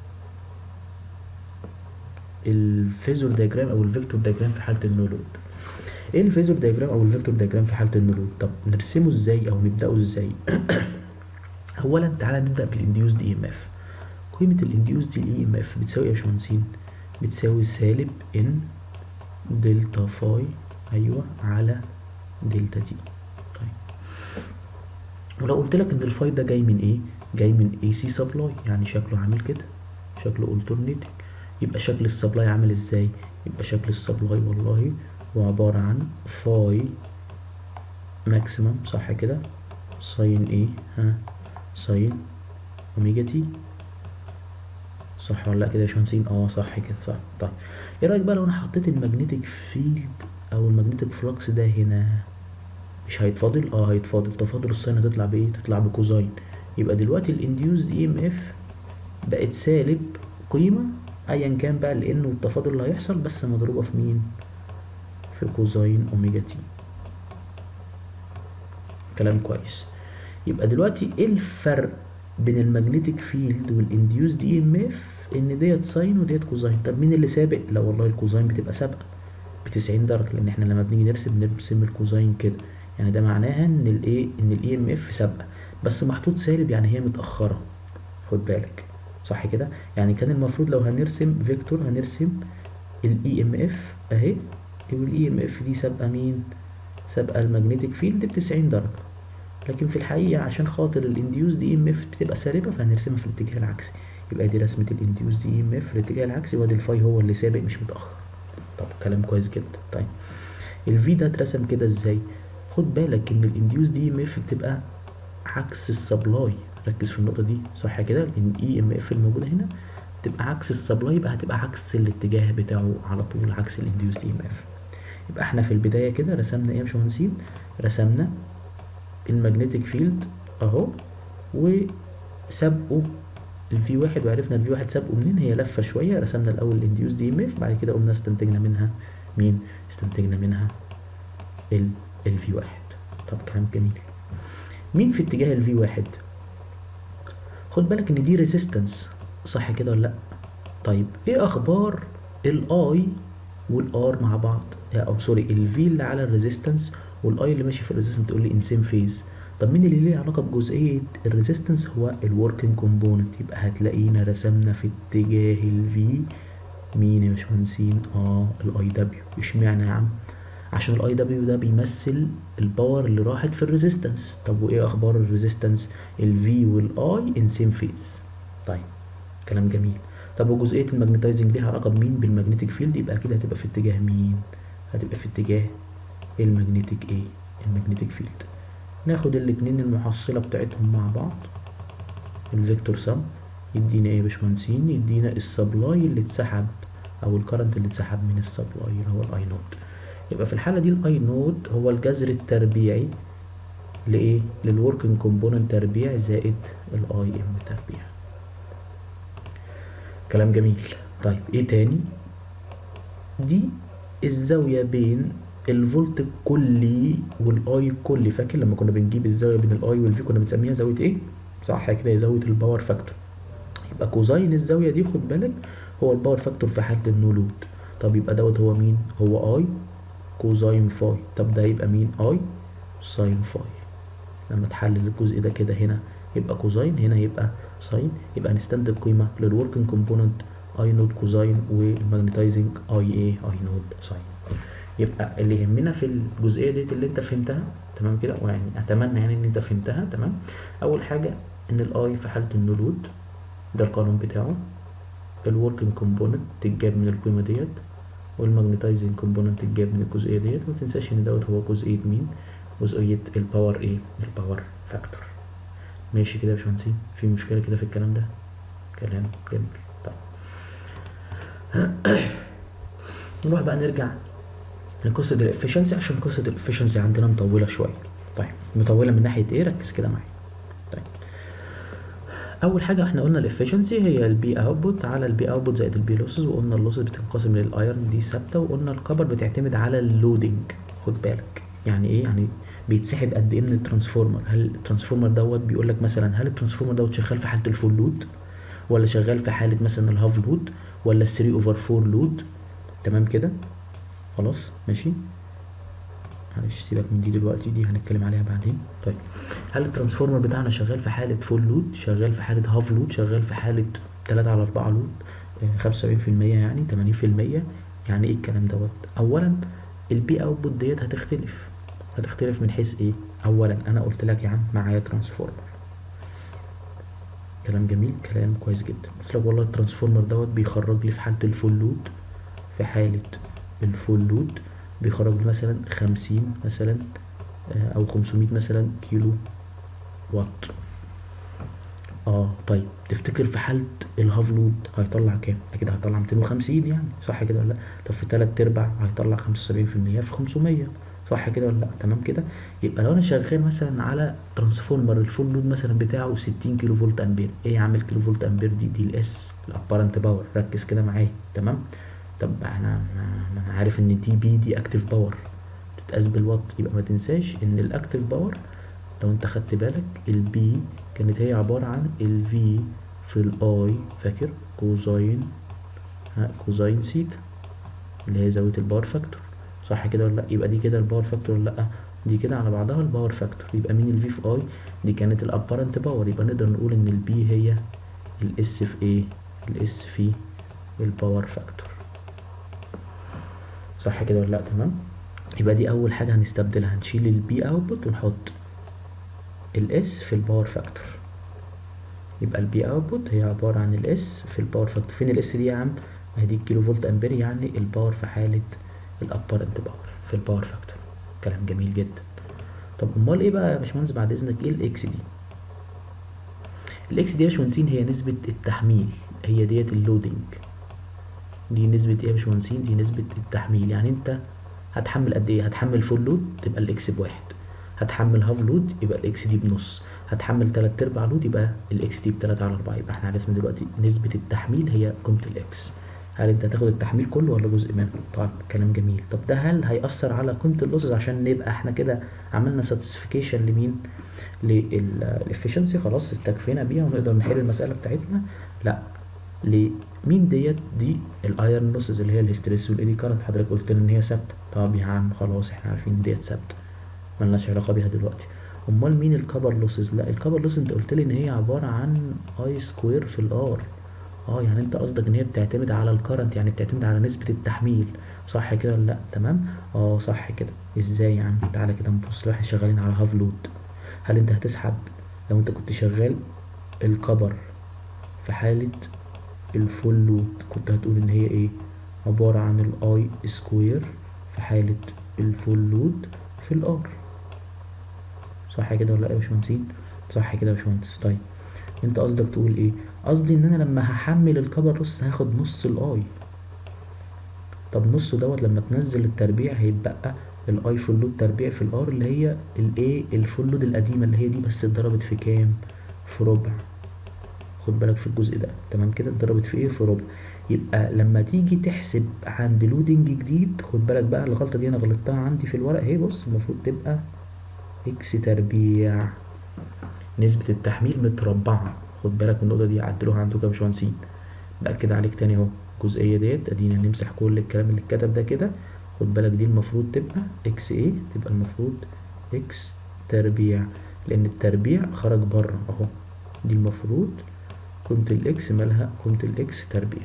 الفيزور دياجرام او الفيكتور دياجرام في حالة النولود ايه الفيزور دياجرام او الفيكتور دياجرام في حالة النولود طب نرسمه ازاي او نبدأه ازاي اولا تعالى نبدأ بالانديوزد اي ام اف قيمة الانديوزد اي ام اف بتساوي ايه يا باشمهندسين بتساوي سالب ان دلتا فاي ايوه على دلتا تي طيب ولو قلت لك ان الفاي ده جاي من ايه جاي من اي سي سبلاي يعني شكله عامل كده شكله الترنيتنج يبقى شكل السبلاي عامل ازاي يبقى شكل السبلاي والله هو عبارة عن فاي ماكسيمم صح كده ساين ايه ها ساين اوميجا تي صح ولا لا كده يا باشمهندسين اه صح كده صح طيب ايه رايك بقى لو انا حطيت المagnetic فيلد او المagnetic فلوكس ده هنا مش هيتفاضل اه هيتفاضل تفاضل الساين هتطلع بايه تطلع بكوزاين يبقى دلوقتي الانديوزد اي ام اف بقت سالب قيمه ايا كان بقى لانه التفاضل اللي هيحصل بس مضروبه في مين في كوزاين اوميجا تي كلام كويس يبقى دلوقتي ايه الفرق بين المagnetic فيلد والانديوسد اي ام اف ان ديت ساين وديت كوزاين طب مين اللي سابق لا والله الكوزاين بتبقى سابقه ب 90 درجه لان احنا لما بنيجي نرسم بنرسم الكوزاين كده يعني ده معناها ان الايه ان الاي ام اف سابقه بس محطوط سالب يعني هي متاخره خد بالك صح كده يعني كان المفروض لو هنرسم فيكتور هنرسم الاي ام اف اهي والاي ام اف دي سابقه مين سابقه المagnetic فيلد ب 90 درجه لكن في الحقيقه عشان خاطر الانديوس دي ام اف بتبقى سالبه فهنرسمها في الاتجاه العكسي يبقى دي رسمه الانديوس دي ام اف في الاتجاه العكسي وادي الفاي هو اللي سابق مش متاخر طب كلام كويس جدا طيب الفي ده اترسم كده ازاي خد بالك ان الانديوس دي ام اف بتبقى عكس السبلاي ركز في النقطه دي صح كده ان اي ام اف الموجوده هنا تبقى عكس السبلاي يبقى هتبقى عكس الاتجاه بتاعه على طول عكس الانديوس دي ام اف يبقى احنا في البدايه كده رسمنا ايه يا باشمهندسين رسمنا المagnetic فيلد اهو وسابقه الفي واحد وعرفنا الفي واحد سابقه منين هي لفه شويه رسمنا الاول الانديوس دي ام اف بعد كده قمنا استنتجنا منها مين استنتجنا منها ال الفي واحد طب كلام جميل مين في اتجاه الفي واحد خد بالك ان دي ريزيستنس صح كده ولا لا طيب ايه اخبار الاي والار مع بعض او سوري الفي اللي على الريزيستنس والاي اللي ماشي في الريزيستنس تقول لي ان سيم فيز طب مين اللي ليه علاقه بجزئيه الريزيستنس هو الوركينج كومبوننت يبقى هتلاقينا رسمنا في اتجاه الفي مين يا باشمهندسين اه الاي دبليو اشمعنى يا عم عشان الاي دبليو ده بيمثل الباور اللي راحت في الريزيستنس طب وايه اخبار الريزيستنس الفي والاي ان سيم فيز طيب كلام جميل طب وجزئيه الماجنتايزنج ليها علاقه بمين بالمagnetic فيلد يبقى كده هتبقى في اتجاه مين هتبقى في اتجاه المagnetic ايه المagnetic فيلد ناخد الاتنين المحصله بتاعتهم مع بعض الفيكتور سم يدينا ايه يا باشمهندسين يدينا السبلاي اللي اتسحب او الكرنت اللي اتسحب من السبلاي اللي هو الاي نود يبقى في الحاله دي الاي نود هو الجذر التربيعي لايه للوركينج كومبوننت تربيع زائد الاي ام تربيع كلام جميل طيب ايه تاني دي الزاويه بين الفولت الكلي والاي الكلي فاكر لما كنا بنجيب الزاويه بين الاي والفي كنا بنسميها زاويه ايه صح كده هي زاويه الباور فاكتور يبقى كوزاين الزاويه دي خد بالك هو الباور فاكتور في حاله النو لود طب يبقى دوت هو مين هو اي كوزاين فاي طب ده يبقى مين اي ساين فاي لما تحلل الجزء ده كده هنا يبقى كوزاين هنا يبقى ساين يبقى هنستنتج قيمه للوركينج كومبوننت اي نود كوزاين والماجنتايزنج اي ايه اي نود ساين يبقى اللي يهمنا في الجزئيه ديت اللي انت فهمتها تمام كده ويعني اتمنى يعني ان انت فهمتها تمام اول حاجه ان الاي في حاله النولود ده القانون بتاعه الوركينج كومبوننت تتجاب من القيمه ديت والماجنتايزنج كومبوننت تتجاب من الجزئيه ديت وما تنساش ان دوت هو جزئيه مين جزئيه الباور ايه الباور فاكتور ماشي كده يا باشمهندسين في مشكله كده في الكلام ده كلام جميل طيب نروح بقى نرجع لقصه الافشنسي عشان قصه الافشنسي عندنا مطوله شويه طيب مطوله من ناحيه ايه ركز كده معايا طيب اول حاجه احنا قلنا الافشنسي هي البي اوتبوت على البي اوتبوت زائد البي لوسز وقلنا اللوسز بتنقسم للايرن دي ثابته وقلنا الكبر بتعتمد على اللودنج خد بالك يعني ايه يعني بيتسحب قد ايه من الترانسفورمر هل الترانسفورمر دوت بيقول لك مثلا هل الترانسفورمر دوت شغال في حاله الفول لود ولا شغال في حاله مثلا الهاف لود ولا 3 اوفر 4 لود تمام كده خلاص ماشي معلش سيبك من دي دلوقتي دي هنتكلم عليها بعدين طيب هل الترانسفورمر بتاعنا شغال في حالة فول لود شغال في حالة هاف لود شغال في حالة 3 على 4 لود خمسة في المية يعني تمانين في المية يعني ايه الكلام دوت اولا البي اوتبوت ديت هتختلف هتختلف من حيث ايه اولا انا قلت لك يا عم معايا ترانسفورمر كلام جميل كلام كويس جدا قلت لك والله الترانسفورمر دوت بيخرج لي في حالة الفول لود في حالة الفول لود بيخرج لي مثلا خمسين مثلا او خمسمية مثلا كيلو وات اه طيب تفتكر في حالة الهاف لود هيطلع كام؟ اكيد هيطلع ميتين وخمسين يعني صح كده ولا لا؟ طب في تلات ارباع هيطلع خمسة وسبعين في المية في خمسمية صح كده ولا لا؟ تمام كده؟ يبقى لو انا شغال مثلا على ترانسفورمر الفول لود مثلا بتاعه ستين كيلو فولت امبير ايه يا عم الكيلو فولت امبير دي دي الاس الابارنت باور ركز كده معايا تمام؟ طب انا ما انا عارف ان دي بي دي اكتيف باور بتتقاس بالوات يبقى ما تنساش ان الاكتيف باور لو انت خدت بالك البي كانت هي عبارة عن الفي في الاي فاكر كوزاين ها كوزاين سيتا اللي هي زاوية الباور فاكتور صح كده ولا لا يبقى دي كده الباور فاكتور ولا لا دي كده على بعضها الباور فاكتور يبقى مين الفي في اي دي كانت الابارنت باور يبقى نقدر نقول ان البي هي الاس في ايه الاس في الباور فاكتور صح كده ولا لا تمام يبقى دي اول حاجه هنستبدلها هنشيل البي اوتبوت ونحط الاس في الباور فاكتور يبقى البي اوتبوت هي عباره عن الاس في الباور فاكتور فين الاس دي يا عم ما هي دي الكيلو فولت امبير يعني الباور في حاله الابارنت باور في الباور فاكتور كلام جميل جدا طب امال ايه بقى يا باشمهندس بعد اذنك ايه الاكس دي الاكس دي يا باشمهندسين هي نسبه التحميل هي ديت اللودنج دي نسبه ايه يا باشمهندسين دي نسبه التحميل يعني انت هتحمل قد ايه هتحمل فول لود تبقى الاكس بواحد هتحمل هاف لود يبقى الاكس دي بنص هتحمل تلات ارباع لود يبقى الاكس دي بتلاتة على اربعة يبقى احنا عرفنا دلوقتي نسبة التحميل هي قيمة الاكس هل انت هتاخد التحميل كله ولا جزء منه طبعا كلام جميل طب ده هل هيأثر على قيمة اللوسز عشان نبقى احنا كده عملنا ساتسفيكيشن لمين للافشنسي خلاص استكفينا بيها ونقدر نحل المسألة بتاعتنا لا لمين ديت دي الايرن لوسز اللي هي الهستريس والايدي كارنت حضرتك قلت لنا ان هي ثابته طب يا عم خلاص احنا عارفين ان ديت ثابته ملناش علاقه بيها دلوقتي امال مين الكبر لوسز لا الكبر لوسز انت قلت لي ان هي عباره عن اي سكوير في الار اه يعني انت قصدك ان هي بتعتمد على الكرنت يعني بتعتمد على نسبه التحميل صح كده ولا لا تمام اه صح كده ازاي يا عم تعالى كده نبص لو احنا شغالين على هاف لود هل انت هتسحب لو انت كنت شغال الكبر في حاله الفول لود كنت هتقول ان هي ايه عبارة عن الاي سكوير في حالة الفول لود في الار صح كده ولا لا يا باشمهندسين صح كده يا باشمهندس طيب انت قصدك تقول ايه قصدي ان انا لما هحمل الكبر نص هاخد نص الاي طب نصه دوت لما تنزل التربيع هيتبقى الاي فول لود تربيع في الار اللي هي الايه الفول لود القديمه اللي هي دي بس اتضربت في كام في ربع خد بالك في الجزء ده تمام كده اتضربت في ايه في ربع يبقى لما تيجي تحسب عند لودنج جديد خد بالك بقى الغلطه دي انا غلطتها عندي في الورق اهي بص المفروض تبقى اكس تربيع نسبه التحميل متربعه خد بالك من النقطه دي عدلوها عندكم يا باشمهندسين باكد عليك تاني اهو الجزئيه ديت ادينا نمسح كل الكلام اللي اتكتب ده كده خد بالك دي المفروض تبقى اكس ايه تبقى المفروض اكس تربيع لان التربيع خرج بره اهو دي المفروض قيمة الاكس مالها قيمة الاكس تربيع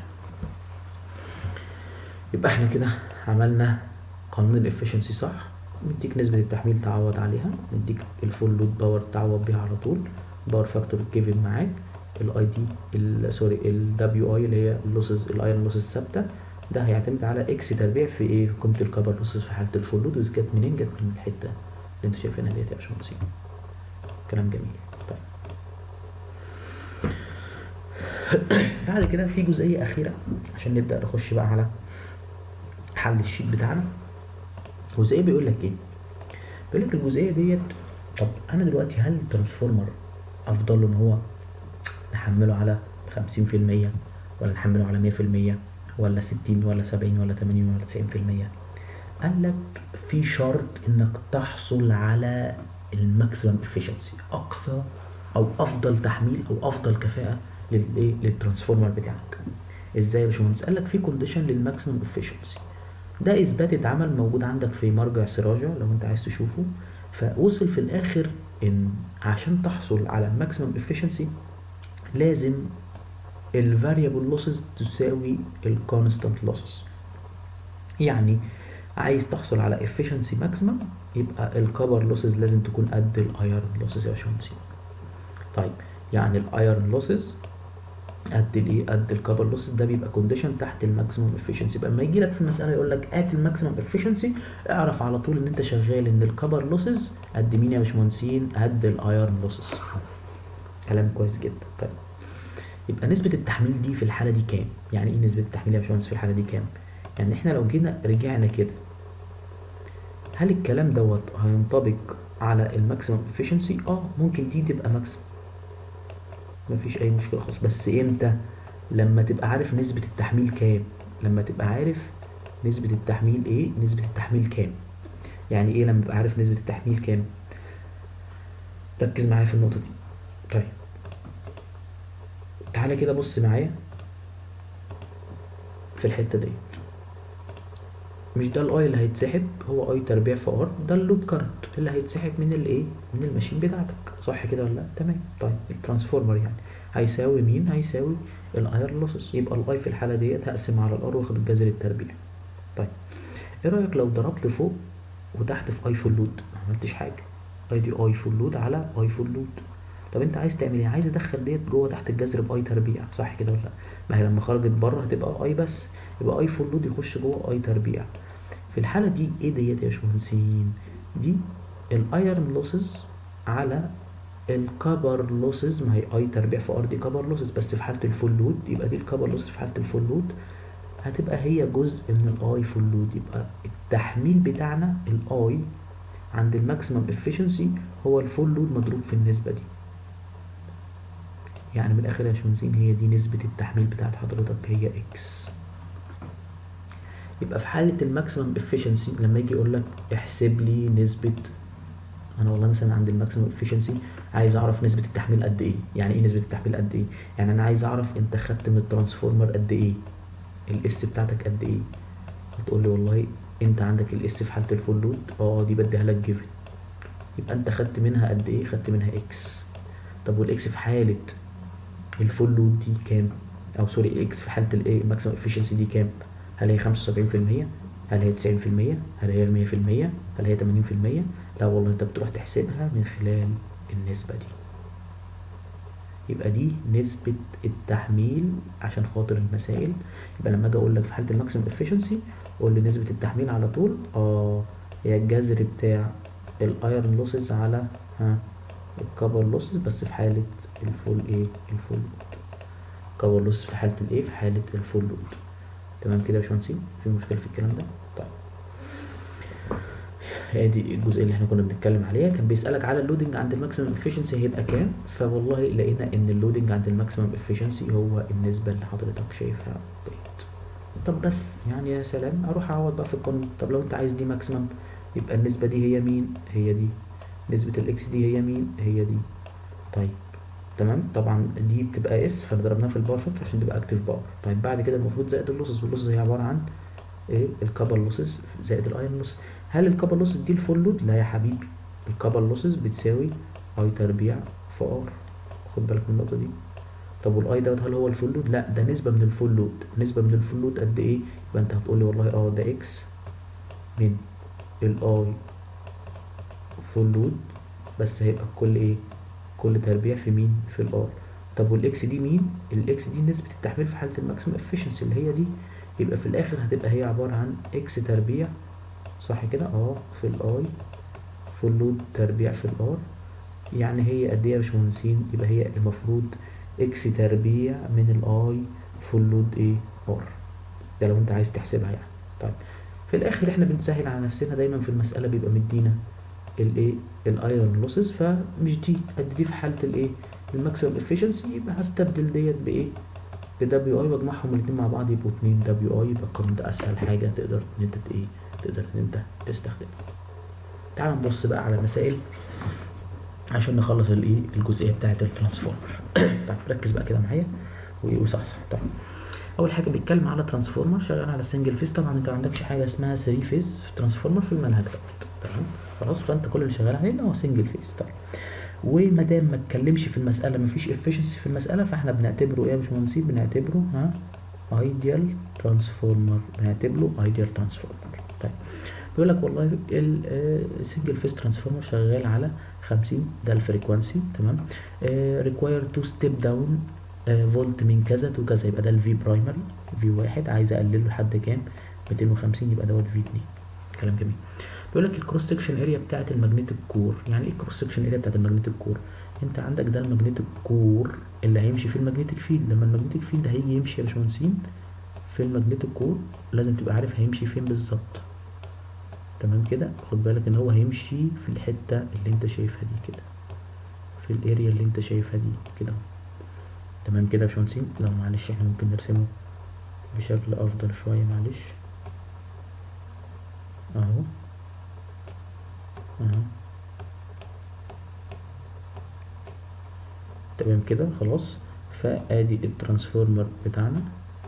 يبقى احنا كده عملنا قانون الافشنسي صح مديك نسبة التحميل تعوض عليها مديك الفول لود باور تعوض بيها على طول باور فاكتور جيفن معاك الاي دي سوري الدبليو اي اللي هي اللوسز الايرون لوسز ثابته ده هيعتمد على اكس تربيع في ايه في قيمه الكبر لوسز في حاله الفول لود وإذا جت منين جت من الحته اللي انتوا شايفينها ديت يا باشمهندسين كلام جميل طيب بعد كده في جزئيه اخيره عشان نبدا نخش بقى على حل الشيت بتاعنا جزئيه بيقول لك ايه بيقول لك الجزئيه ديت طب انا دلوقتي هل الترانسفورمر افضل له ان هو نحمله على 50% ولا نحمله على 100% ولا 60 ولا 70 ولا 80 ولا 90% قال لك في شرط انك تحصل على الماكسيمم افيشنسي اقصى او افضل تحميل او افضل كفاءه للايه للترانسفورمر بتاعك ازاي يا باشمهندس قال لك في كونديشن للماكسيمم افيشنسي ده اثبات اتعمل موجود عندك في مرجع سراجة لو انت عايز تشوفه فوصل في الاخر ان عشان تحصل على الماكسيمم افيشنسي لازم الفاريبل لوسز تساوي الكونستانت لوسز يعني عايز تحصل على efficiency maximum يبقى الكبر لوسز لازم تكون قد الايرن لوسز يا باشمهندس طيب يعني الايرن لوسز قد الايه قد الكبر لوسز ده بيبقى كونديشن تحت الماكسيمم افيشنسي يبقى لما يجي لك في المساله يقول لك ات الماكسيمم افيشنسي اعرف على طول ان انت شغال ان الكبر لوسز قد مين يا باشمهندسين قد الايرن لوسز كلام كويس جدا طيب يبقى نسبة التحميل دي في الحالة دي كام؟ يعني ايه نسبة التحميل يا باشمهندس في الحالة دي كام؟ يعني احنا لو جينا رجعنا كده هل الكلام دوت هينطبق على الماكسيمم افيشنسي؟ اه ممكن دي تبقى ماكسيمم مفيش اي مشكلة خالص بس امتى؟ لما تبقى عارف نسبة التحميل كام؟ لما تبقى عارف نسبة التحميل ايه؟ نسبة التحميل كام؟ يعني ايه لما تبقى عارف نسبة التحميل كام؟ ركز معايا في النقطة دي طيب تعالى كده بص معايا في الحتة دي مش ده الاي اللي هيتسحب هو اي تربيع في ار ده اللود كارنت اللي هيتسحب من الايه من الماشين بتاعتك صح كده ولا لا تمام طيب الترانسفورمر يعني هيساوي مين هيساوي الاير لوسز يبقى الاي في الحالة ديت هقسم على الار واخد الجذر التربيع طيب ايه رأيك لو ضربت فوق وتحت في اي فول لود ما عملتش حاجة اي دي اي فول لود على اي فول لود طب انت عايز تعمل ايه عايز ادخل ديت جوه تحت الجذر باي تربيع صح كده ولا لا ما هي لما خرجت بره هتبقى اي بس يبقى اي فول لود يخش جوه اي تربيع في الحالة دي ايه ديت يا باشمهندسين دي الايرن لوسز على الكبر لوسز ما هي اي تربيع في ار دي كبر لوسز بس في حالة الفول لود يبقى دي الكبر لوسز في حالة الفول لود هتبقى هي جزء من الاي فول لود يبقى التحميل بتاعنا الاي عند الماكسيمم افشنسي هو الفول لود مضروب في النسبة دي يعني من الاخر يا باشمهندسين هي دي نسبة التحميل بتاعت حضرتك هي اكس يبقى في حالة الماكسيمم افشنسي لما يجي يقول لك احسب لي نسبة انا والله مثلا عند الماكسيمم افشنسي عايز اعرف نسبة التحميل قد ايه يعني ايه نسبة التحميل قد ايه يعني انا عايز اعرف انت خدت من الترانسفورمر قد ايه الاس بتاعتك قد ايه هتقول لي والله انت عندك الاس في حالة الفول لود اه دي بديها لك جيفن يبقى انت خدت منها قد ايه خدت منها اكس طب والاكس في حالة الفول لود دي كام او سوري الاكس في حالة الايه الماكسيمم افشنسي دي كام هل هي 75% هل هي 90% هل هي 100% هل هي 80% لا والله انت بتروح تحسبها من خلال النسبة دي يبقى دي نسبة التحميل عشان خاطر المسائل يبقى لما اجي اقول لك في حالة الماكسيمم افشنسي قول لي نسبة التحميل على طول اه هي الجذر بتاع الايرون لوسز على ها الكبر لوسز بس في حالة الفول ايه الفول لود كبر لوسز في حالة الايه في حالة الفول لود تمام كده يا باشمهندسين في مشكلة في الكلام ده طيب هي دي الجزئيه اللي احنا كنا بنتكلم عليها كان بيسالك على اللودنج عند الماكسيمم افشنسي هيبقى كام فوالله لقينا ان اللودنج عند الماكسيمم افشنسي هو النسبه اللي حضرتك شايفها ديت طب بس يعني يا سلام اروح اعوض بقى في القانون طب لو انت عايز دي ماكسيمم يبقى النسبه دي هي مين هي دي نسبه الاكس دي هي مين هي دي طيب تمام طبعا دي بتبقى اس فضربناها في الباور فاكتور عشان تبقى اكتف باور طيب بعد كده المفروض زائد اللوسز واللوسز هي عباره عن ايه الكابل لوسز زائد الايرون لوسز هل الكابل لوسز دي الفول لود لا يا حبيبي الكابل لوسز بتساوي اي تربيع في ار خد بالك من النقطه دي طب والاي دوت هل هو الفول لود لا ده نسبه من الفول لود نسبه من الفول لود قد ايه يبقى انت هتقول لي والله اه ده اكس من الاي فول لود بس هيبقى كل ايه كل تربيع في مين في الار طب والاكس دي مين الاكس دي نسبه التحميل في حاله الماكسيمم افشنسي اللي هي دي يبقى في الاخر هتبقى هي عباره عن اكس تربيع صح كده اه في الاي فول لود تربيع في الار يعني هي قد ايه يا باشمهندسين يبقى هي المفروض اكس تربيع من الاي فول لود ايه ار ده لو انت عايز تحسبها يعني طيب في الاخر احنا بنسهل على نفسنا دايما في المساله بيبقى مدينا الايه الايرون لوسز فمش دي قد دي في حاله الايه الماكسيمم افشنسي يبقى هستبدل ديت بايه بدبليو اي واجمعهم الاثنين مع بعض يبقوا 2 دبليو اي يبقى القانون ده اسهل حاجه تقدر ان انت ايه تقدر ان انت تستخدمها تعال نبص بقى على مسائل عشان نخلص الايه الجزئيه بتاعه الترانسفورمر طيب ركز بقى كده معايا وصحصح طيب اول حاجه بيتكلم على ترانسفورمر شغال على سنجل فيز طبعا انت ما عندكش حاجه اسمها 3 فيز في الترانسفورمر في المنهج دوت تمام خلاص فانت كل اللي شغال عليه هو سنجل فيز طيب وما دام ما اتكلمش في المساله ما فيش افشنسي في المساله فاحنا بنعتبره ايه يا باشمهندسين بنعتبره ها ايديال ترانسفورمر بنعتبره ايديال ترانسفورمر طيب بيقول لك والله السنجل فيز ترانسفورمر شغال على 50 ده الفريكوانسي تمام ريكواير تو ستيب داون فولت من كذا تو كذا يبقى ده الفي برايمري في واحد عايز اقلله لحد كام 250 يبقى دوت في 2 كلام جميل بيقول لك الكروس سكشن اريا بتاعه الماجنتيك كور يعني ايه الكروس سكشن اريا بتاعه الماجنتيك كور انت عندك ده الماجنتيك كور اللي هيمشي فيه الماجنتيك فيلد لما الماجنتيك فيلد هيجي يمشي يا باشمهندسين في الماجنتيك كور لازم تبقى عارف هيمشي فين بالظبط تمام كده خد بالك ان هو هيمشي في الحته اللي انت شايفها دي كده في الاريا اللي انت شايفها دي كده تمام كده يا باشمهندسين لو معلش احنا ممكن نرسمه بشكل افضل شويه معلش اهو اهو تمام كده خلاص فادي الترانسفورمر بتاعنا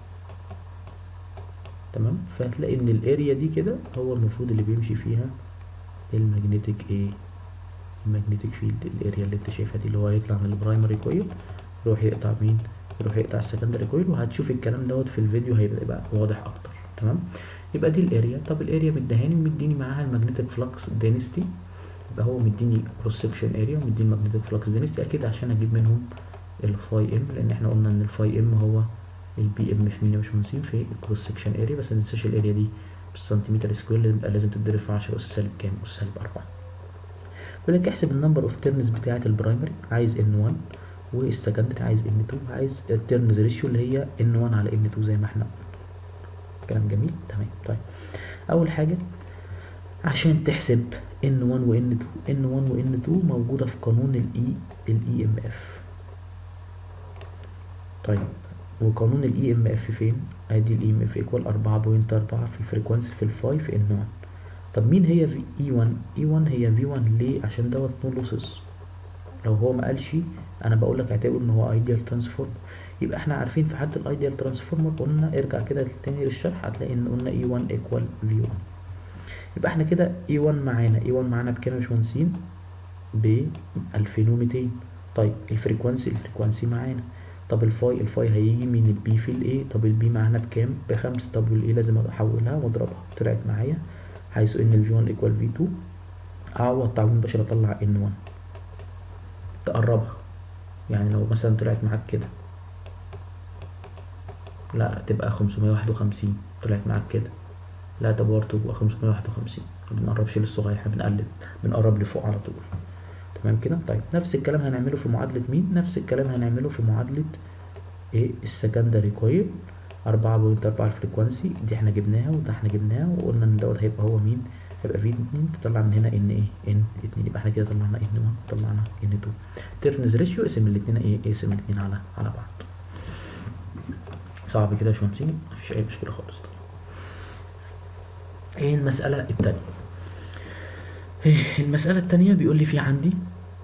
تمام فهتلاقي ان الاريا دي كده هو المفروض اللي بيمشي فيها المagnetic ايه المagnetic فيلد الاريا اللي انت شايفها دي اللي هو هيطلع من البرايمري كويل يروح يقطع مين يروح يقطع السكندري كويل وهتشوف الكلام دوت في الفيديو هيبقى يبقى واضح اكتر تمام يبقى دي الاريا طب الاريا مديهاني ومديني معاها المagnetic فلكس density يبقى هو مديني كروس سكشن اريا ومديني magnetic فلكس density اكيد عشان اجيب منهم الفاي ام لان احنا قلنا ان الفاي ام هو البي ام في مين يا باشمهندسين في الكروس سكشن اريا بس ما تنساش الاريا دي بالسنتيمتر سكوير يبقى لازم تتضرب في 10 اس سالب كام اس سالب 4 بيقول لك احسب النمبر اوف تيرنز بتاعه البرايمري عايز ان 1 والسكندري عايز ان 2 عايز التيرنز ريشيو اللي هي ان 1 على ان 2 زي ما احنا قلنا كلام جميل تمام طيب اول حاجه عشان تحسب ان 1 وان 2 ان 1 وان 2 موجوده في قانون الاي الاي ام اف طيب وقانون الاي ام اف فين ادي الاي ام اف ايكوال 4.4 في الفريكوانسي في الفاي في ان 1 طب مين هي في اي 1 اي 1 هي في 1 ليه عشان دوت نو لوسز لو هو ما قالش انا بقول لك اعتبر ان هو ايديال ترانسفورم يبقى احنا عارفين في حاله الايديال ترانسفورمر قلنا ارجع كده تاني للشرح هتلاقي ان قلنا اي 1 ايكوال في 1 يبقى احنا كده اي 1 معانا اي 1 معانا بكام يا باشمهندسين ب 2200 طيب الفريكوانسي الفريكوانسي معانا طب الفاي الفاي هيجي من البي في الاي طب البي معانا بكام بخمسة طب والاي لازم احولها واضربها طلعت معايا حيث ان الفي 1 ايكوال في 2 اعوض تعويض مباشر اطلع ان 1 تقربها يعني لو مثلا طلعت معاك كده لا تبقى 551 طلعت معاك كده لا طب برضه تبقى 551 ما بنقربش للصغير احنا بنقلب بنقرب لفوق على طول تمام كده طيب نفس الكلام هنعمله في معادلة مين نفس الكلام هنعمله في معادلة ايه السكندري كويل أربعة بوينت أربعة الفريكوانسي دي احنا جبناها وده احنا جبناها وقلنا ان دوت هيبقى هو مين هيبقى في اتنين تطلع من هنا ان ايه ان اتنين يبقى احنا كده طلعنا ان 1 طلعنا ان 2 تيرنز ريشيو اسم الاتنين ايه اسم الاتنين على على بعض صعب كده يا باشمهندسين مفيش اي مشكلة خالص ايه المسألة التانية المسألة التانية بيقول لي في عندي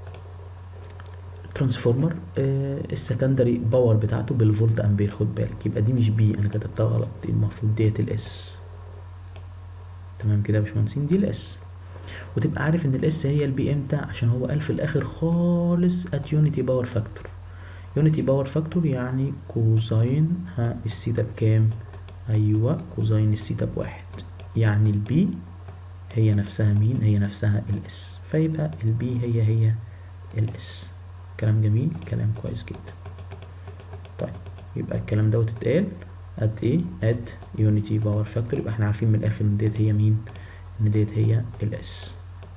ترانسفورمر آه السكندري باور بتاعته بالفولت امبير خد بالك يبقى دي مش بي انا كتبتها غلط دي المفروض ديت الاس تمام كده يا باشمهندسين دي الاس وتبقى عارف ان الاس هي البي امتى عشان هو قال في الاخر خالص ات يونيتي باور فاكتور يونيتي باور فاكتور يعني كوزاين ها السيتا بكام ايوه كوزاين السيتا بواحد يعني البي هي نفسها مين هي نفسها الاس فيبقى البي هي هي الاس كلام جميل كلام كويس جدا طيب يبقى الكلام دوت اتقال ات ايه ات يونيتي باور فاكتور يبقى احنا عارفين من الاخر ان ديت هي مين ان ديت هي الاس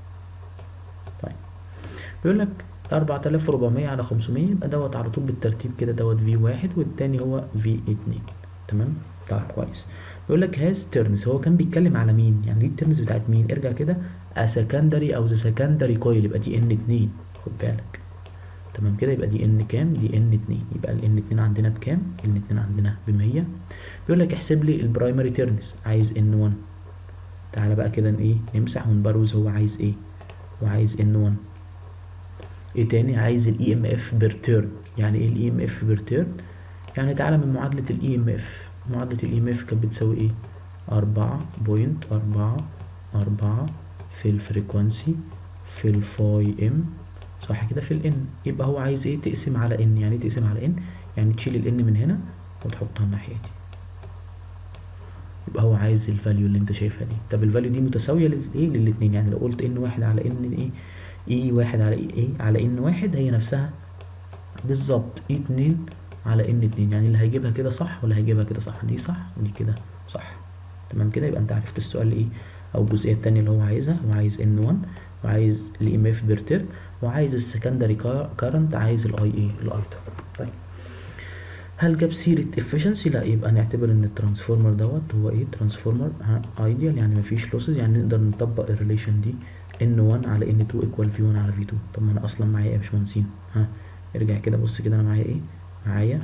طيب بيقول لك 4400 على 500 يبقى دوت على طول بالترتيب كده دوت في واحد والتاني هو في اتنين تمام طيب كويس بيقول لك هاز تيرنز هو كان بيتكلم على مين يعني دي التيرنز بتاعت مين ارجع كده ا سكندري او ذا سكندري كويل يبقى دي ان 2 خد بالك تمام كده يبقى دي ان كام دي ان 2 يبقى ال ان 2 عندنا بكام ال 2 عندنا ب 100 بيقول لك احسب لي البرايمري تيرنز عايز ان 1 تعالى بقى كده ايه نمسح ونبروز هو عايز ايه هو عايز ان 1 ايه تاني عايز الاي ام اف بير تيرن يعني ايه الاي ام اف بير تيرن يعني تعالى من معادله الاي ام اف معادلة الاي ام اف كانت بتساوي ايه أربعة بوينت أربعة أربعة في الفريكوانسي في الفاي ام صح كده في الان يبقى هو عايز ايه تقسم على ان يعني تقسم على ان يعني تشيل الان من هنا وتحطها الناحية دي يبقى هو عايز الفاليو اللي انت شايفها دي طب الفاليو دي متساوية للايه للاتنين يعني لو قلت ان واحد على ان ايه اي واحد على ايه على ان واحد هي نفسها بالظبط اي اتنين على ان اتنين يعني اللي هيجيبها كده صح ولا هيجيبها كده صح دي صح ودي كده صح تمام كده يبقى انت عرفت السؤال ايه او الجزئيه التانية اللي هو عايزها هو عايز ان 1 وعايز الاي ام اف بيرتر وعايز السكندري كارنت عايز الاي ايه الاي طيب هل جاب سيرة efficiency لا يبقى نعتبر ان الترانسفورمر دوت هو ايه ترانسفورمر ايديال يعني مفيش لوسز يعني نقدر نطبق الريليشن دي ان 1 على ان 2 ايكوال في 1 على في 2 طب ما انا اصلا معايا ايه يا باشمهندسين ها ارجع كده بص كده انا معايا ايه معايا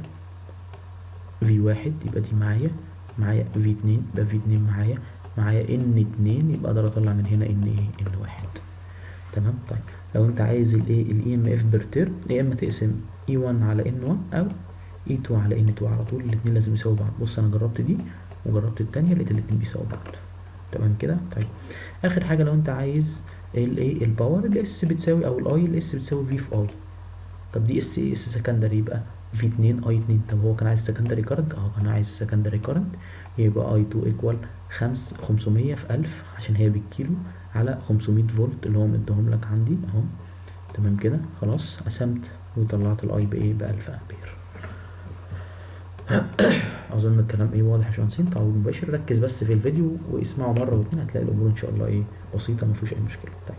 في واحد يبقى دي معايا معايا في اتنين يبقى في اتنين معايا معايا ان اتنين يبقى اقدر اطلع من هنا ان ايه ان واحد تمام طيب لو انت عايز الايه الاي ام اف بير يا اما تقسم اي 1 على ان 1 او اي 2 على ان 2 على طول الاثنين لازم يساووا بعض بص انا جربت دي وجربت التانية لقيت الاثنين بيساووا بعض تمام كده طيب اخر حاجه لو انت عايز الايه الباور الاس بتساوي او الاي الاس بتساوي في في اي طب دي اس ايه اس سكندري يبقى في 2 اي 2 طب هو كان عايز سكندري كارنت اه كان عايز سكندري كارنت يبقى اي 2 ايكوال 5 500 في 1000 عشان هي بالكيلو على 500 فولت اللي هو مديهم لك عندي اهو تمام كده خلاص قسمت وطلعت الاي بايه ب 1000 امبير اظن الكلام ايه واضح يا باشمهندسين تعويض مباشر ركز بس في الفيديو واسمعه مره واتنين هتلاقي الامور ان شاء الله ايه بسيطه ما فيهوش اي مشكله طيب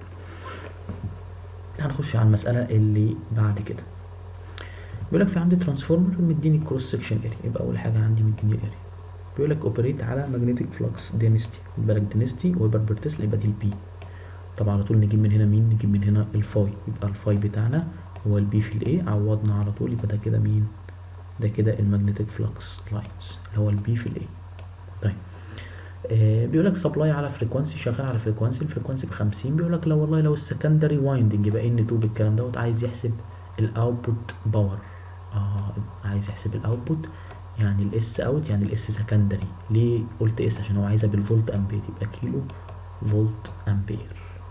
هنخش على المساله اللي بعد كده بيقول لك في عندي ترانسفورمر مديني كروس سكشن اريا يبقى اول حاجه عندي مديني الاريا بيقول لك اوبريت على ماجنتيك فلكس دينستي خد بالك دينستي ويبر بير تسلا يبقى دي البي طبعا على طول نجيب من هنا مين نجيب من هنا الفاي يبقى الفاي بتاعنا هو البي في الاي عوضنا على طول يبقى ده كده مين ده كده الماجنتيك فلكس لاينز اللي هو البي في الاي طيب آه بيقول لك سبلاي على فريكوانسي شغال على فريكوانسي الفريكوانسي ب 50 بيقول لك لو والله لو السكندري وايندنج يبقى ان 2 بالكلام دوت عايز يحسب الاوتبوت باور اه عايز يحسب الاوتبوت يعني الاس اوت يعني الاس سكندري ليه قلت اس عشان هو عايزها بالفولت امبير يبقى كيلو فولت امبير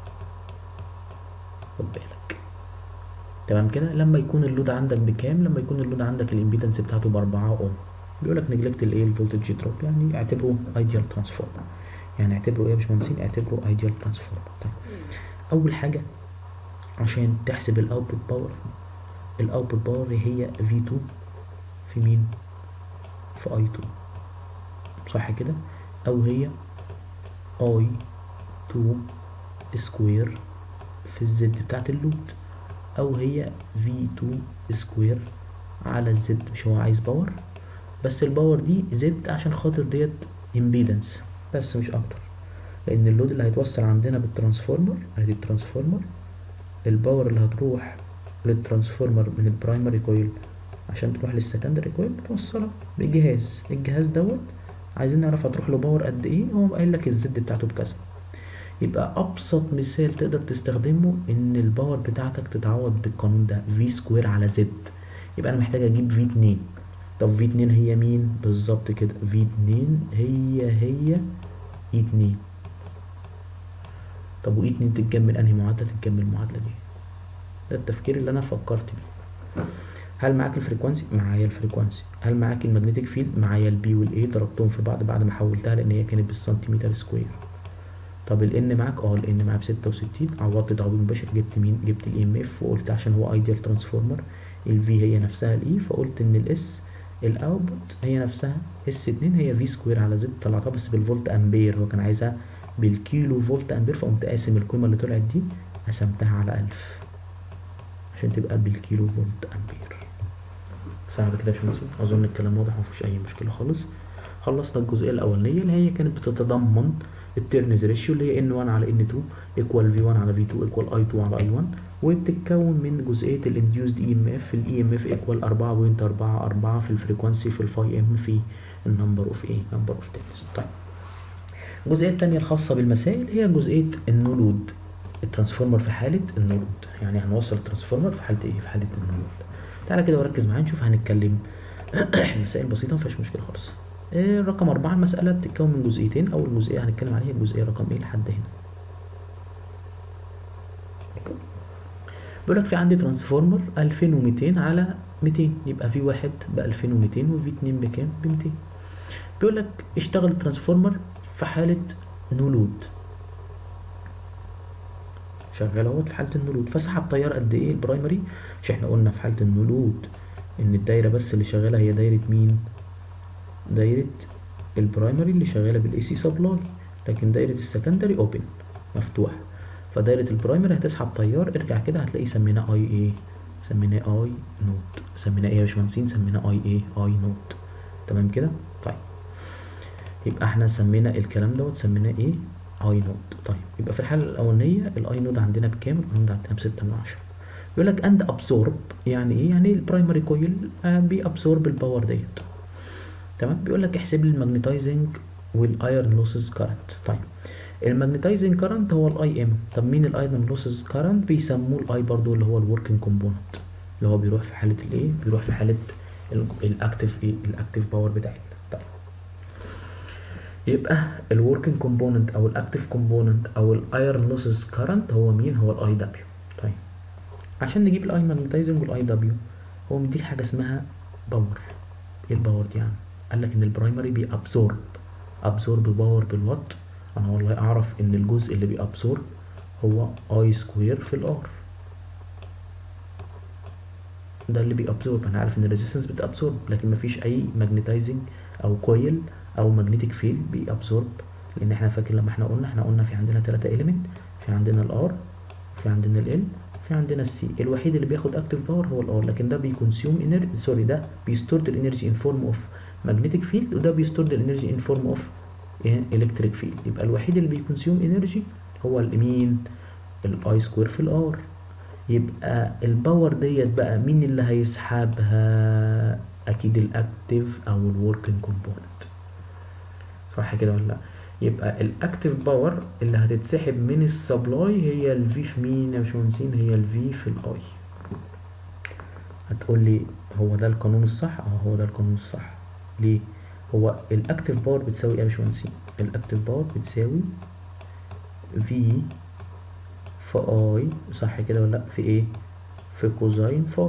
خد بالك تمام كده لما يكون اللود عندك بكام لما يكون اللود عندك الامبيدنس بتاعته ب 4 اوم بيقول لك نجلكت الايه الفولتج دروب يعني اعتبره ايديال ترانسفورمر يعني اعتبره ايه يا باشمهندسين اعتبره ايديال ترانسفورمر طيب اول حاجه عشان تحسب الاوتبوت باور الاوتبوت باور هي في 2 في مين في اي 2 صح كده او هي اي 2 سكوير في الزد بتاعت اللود او هي في 2 سكوير على الزد مش هو عايز باور بس الباور دي زد عشان خاطر ديت امبيدنس بس مش اكتر لان اللود اللي هيتوصل عندنا بالترانسفورمر ادي الترانسفورمر الباور اللي هتروح للترانسفورمر من البرايمري كويل عشان تروح للسكندري كويل متوصله بجهاز الجهاز دوت عايزين نعرف هتروح له باور قد ايه هو قايل لك الزد بتاعته بكذا يبقى ابسط مثال تقدر تستخدمه ان الباور بتاعتك تتعوض بالقانون ده في سكوير على زد يبقى انا محتاج اجيب في 2 طب في 2 هي مين بالظبط كده في 2 هي هي اي 2 طب واي 2 تتجمل انهي معادله تتجمل المعادله دي ده التفكير اللي انا فكرت بيه هل معاك الفريكوانسي معايا الفريكوانسي هل معاك المagnetic فيلد معايا البي والاي ضربتهم في بعض بعد ما حولتها لان هي كانت بالسنتيمتر سكوير طب الان معاك اه الان معاك بستة وستين عوضت تعويض مباشر جبت مين جبت الاي ام اف وقلت عشان هو ايديال ترانسفورمر الفي هي نفسها الاي فقلت ان الاس الاوتبوت هي نفسها اس اتنين هي في سكوير على زد طلعتها بس بالفولت امبير هو كان عايزها بالكيلو فولت امبير فقمت قاسم القيمه اللي طلعت دي قسمتها على ألف عشان تبقى بالكيلو فولت امبير صعب كده يا باشمهندس اظن الكلام واضح مفيهوش اي مشكله خالص خلصنا الجزئيه الاولانيه اللي هي كانت بتتضمن التيرنز ريشيو اللي هي ان 1 على ان 2 ايكوال في 1 على في 2 ايكوال اي 2 على اي 1 وبتتكون من جزئيه الانديوزد اي ام اف الاي ام اف ايكوال 4.44 في الفريكوانسي في الفاي ام في النمبر اوف ايه نمبر اوف تيرنز طيب الجزئيه الثانيه الخاصه بالمسائل هي جزئيه النولود الترانسفورمر في حاله النولود يعني هنوصل الترانسفورمر في حاله ايه في حاله النولود تعالى كده وركز معايا نشوف هنتكلم مسائل بسيطه مفيهاش مشكله خالص إيه رقم أربعة المسألة بتتكون من جزئيتين أول جزئية هنتكلم عليها الجزئية رقم إيه لحد هنا بيقول لك في عندي ترانسفورمر 2200 على 200 يبقى في واحد ب 2200 وفي اتنين بكام؟ ب 200 بيقول لك اشتغل الترانسفورمر في حالة نولود شغال اهوت في حالة النولود فسحب تيار قد ايه البرايمري مش احنا قلنا في حالة النولود ان الدايرة بس اللي شغالة هي دايرة مين؟ دايرة البرايمري اللي شغالة بالاي سي سبلاي لكن دايرة السكندري اوبن مفتوح فدايرة البرايمري هتسحب تيار ارجع كده هتلاقي سميناه اي ايه سميناه اي نوت سميناه ايه يا باشمهندسين سميناه اي ايه اي نوت تمام كده طيب يبقى احنا سمينا الكلام دوت سميناه ايه اي نوت طيب يبقى في الحالة الأولانية الاي نود عندنا بكام؟ الاي نود عندنا بستة من عشرة يقول لك اند ابسورب يعني ايه؟ يعني البرايمري كويل بيابسورب الباور ديت تمام بيقول لك احسب لي الماجنتايزنج والايرن لوسز كارنت طيب الماجنتايزنج كارنت هو الاي ام طب مين الايرون لوسز كارنت بيسموه الاي برضو اللي هو الوركينج كومبوننت اللي هو بيروح في حاله الايه بيروح في حاله الاكتيف ايه الاكتيف باور بتاعتنا طيب يبقى الوركينج كومبوننت او الاكتيف كومبوننت او الايرون لوسز كارنت هو مين هو الاي دبليو طيب عشان نجيب الاي ماجنتايزنج والاي دبليو هو مديك حاجه اسمها باور ايه الباور دي يعني قال لك ان البرايمري بيابسورب ابسورب باور بالوات انا والله اعرف ان الجزء اللي بيابسورب هو اي سكوير في الار ده اللي بيابسورب انا عارف ان الريزيستنس بتابسورب لكن مفيش اي ماجنتايزنج او كويل او ماجنتيك فيلد بيابسورب لان احنا فاكر لما احنا قلنا احنا قلنا في عندنا ثلاثة اليمنت في عندنا الار في عندنا ال في عندنا السي الوحيد اللي بياخد اكتيف باور هو الار لكن ده بيكونسيوم انرجي سوري ده بيستورد الانرجي ان فورم اوف ماجنتيك فيلد وده بيستورد الانرجي ان فورم اوف الكتريك فيلد يبقى الوحيد اللي بيكونسيوم انرجي هو مين الاي سكوير في الار يبقى الباور ديت بقى مين اللي هيسحبها اكيد الاكتيف او الوركينج كومبوننت صح كده ولا لا يبقى الاكتيف باور اللي هتتسحب من السبلاي هي الفي في مين يا باشمهندسين هي الفي في الاي هتقول لي هو ده القانون الصح اه هو ده القانون الصح ليه هو الاكتيف باور بتساوي ايه يا باشمهندسين الاكتيف باور بتساوي في في اي صح كده ولا لا في ايه في كوزاين فاي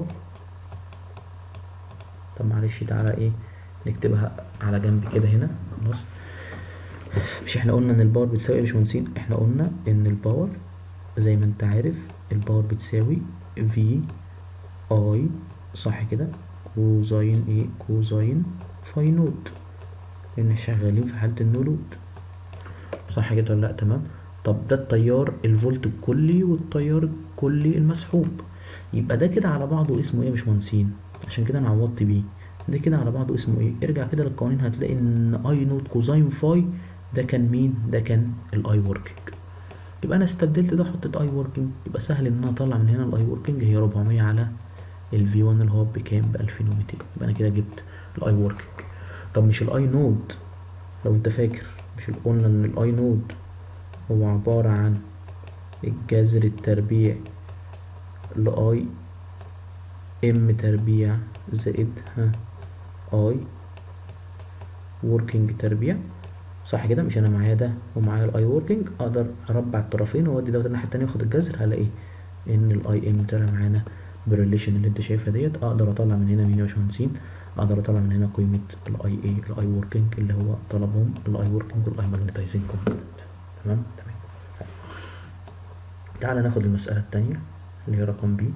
طب معلش تعالى ايه نكتبها على جنب كده هنا خلاص مش احنا قلنا ان الباور بتساوي ايه يا باشمهندسين احنا قلنا ان الباور زي ما انت عارف الباور بتساوي في اي صح كده كوزاين ايه كوزاين فاي نود لان شغالين في حالة النولود صح كده ولا لا تمام طب ده التيار الفولت الكلي والتيار الكلي المسحوب يبقى ده كده على بعضه اسمه ايه يا باشمهندسين عشان كده انا عوضت بيه ده كده على بعضه اسمه ايه ارجع كده للقوانين هتلاقي ان اي نوت كوزاين فاي ده كان مين ده كان الاي وركينج يبقى انا استبدلت ده حطيت اي وركينج يبقى سهل ان انا اطلع من هنا الاي وركينج هي 400 على الفي 1 اللي هو بكام ب 2200 يبقى انا كده جبت الاي وركينج طب مش الاي نود لو انت فاكر مش قلنا ان الاي نود هو عبارة عن الجذر التربيع لاي ام تربيع زائد ها اي وركينج تربيع صح كده مش انا معايا ده ومعايا الاي وركينج اقدر اربع الطرفين واودي دوت الناحيه التانيه واخد الجذر هلاقي ان الاي ام طلع معانا بالريليشن اللي انت شايفها ديت اقدر اطلع من هنا مين يا باشمهندسين اقدر اطلع من هنا قيمه الاي اي الاي وركينج اللي هو طلبهم الاي وركينج والاي ماجنتايزنج كومبوننت تمام تمام تعالى ناخد المساله الثانيه اللي هي رقم بي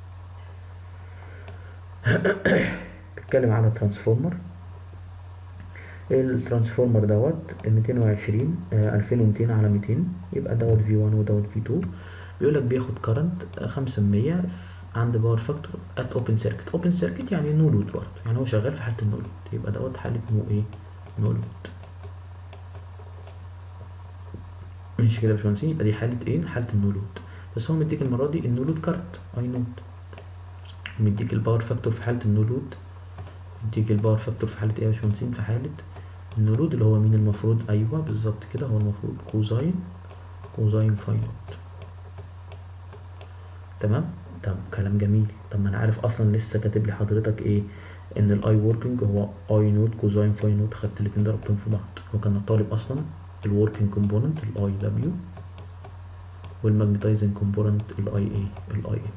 بتتكلم على ترانسفورمر الترانسفورمر دوت 220 2200 على 200 يبقى دوت في 1 ودوت في 2 بيقول لك بياخد كارنت 500 عند باور فاكتور ات اوبن سيركت اوبن سيركت يعني نو لود برضه يعني هو شغال في حاله النو لود يبقى دوت حاله نو ايه نو لود ماشي كده يا باشمهندسين يبقى دي حاله ايه حاله النو لود بس هو مديك المره دي النو لود كارنت اي نود مديك الباور فاكتور في حاله النو لود مديك الباور فاكتور في حاله ايه يا باشمهندسين في حاله النولود اللي هو مين المفروض ايوه بالظبط كده هو المفروض كوزاين كوزاين فاي نوت تمام طب كلام جميل طب ما انا عارف اصلا لسه كاتب لي حضرتك ايه ان الاي وركينج هو اي نوت كوزاين فاي نوت خدت الاتنين ضربتهم في بعض هو كان الطالب اصلا الوركينج كومبوننت الاي دبليو والماجنتايزنج كومبوننت الاي اي الاي اي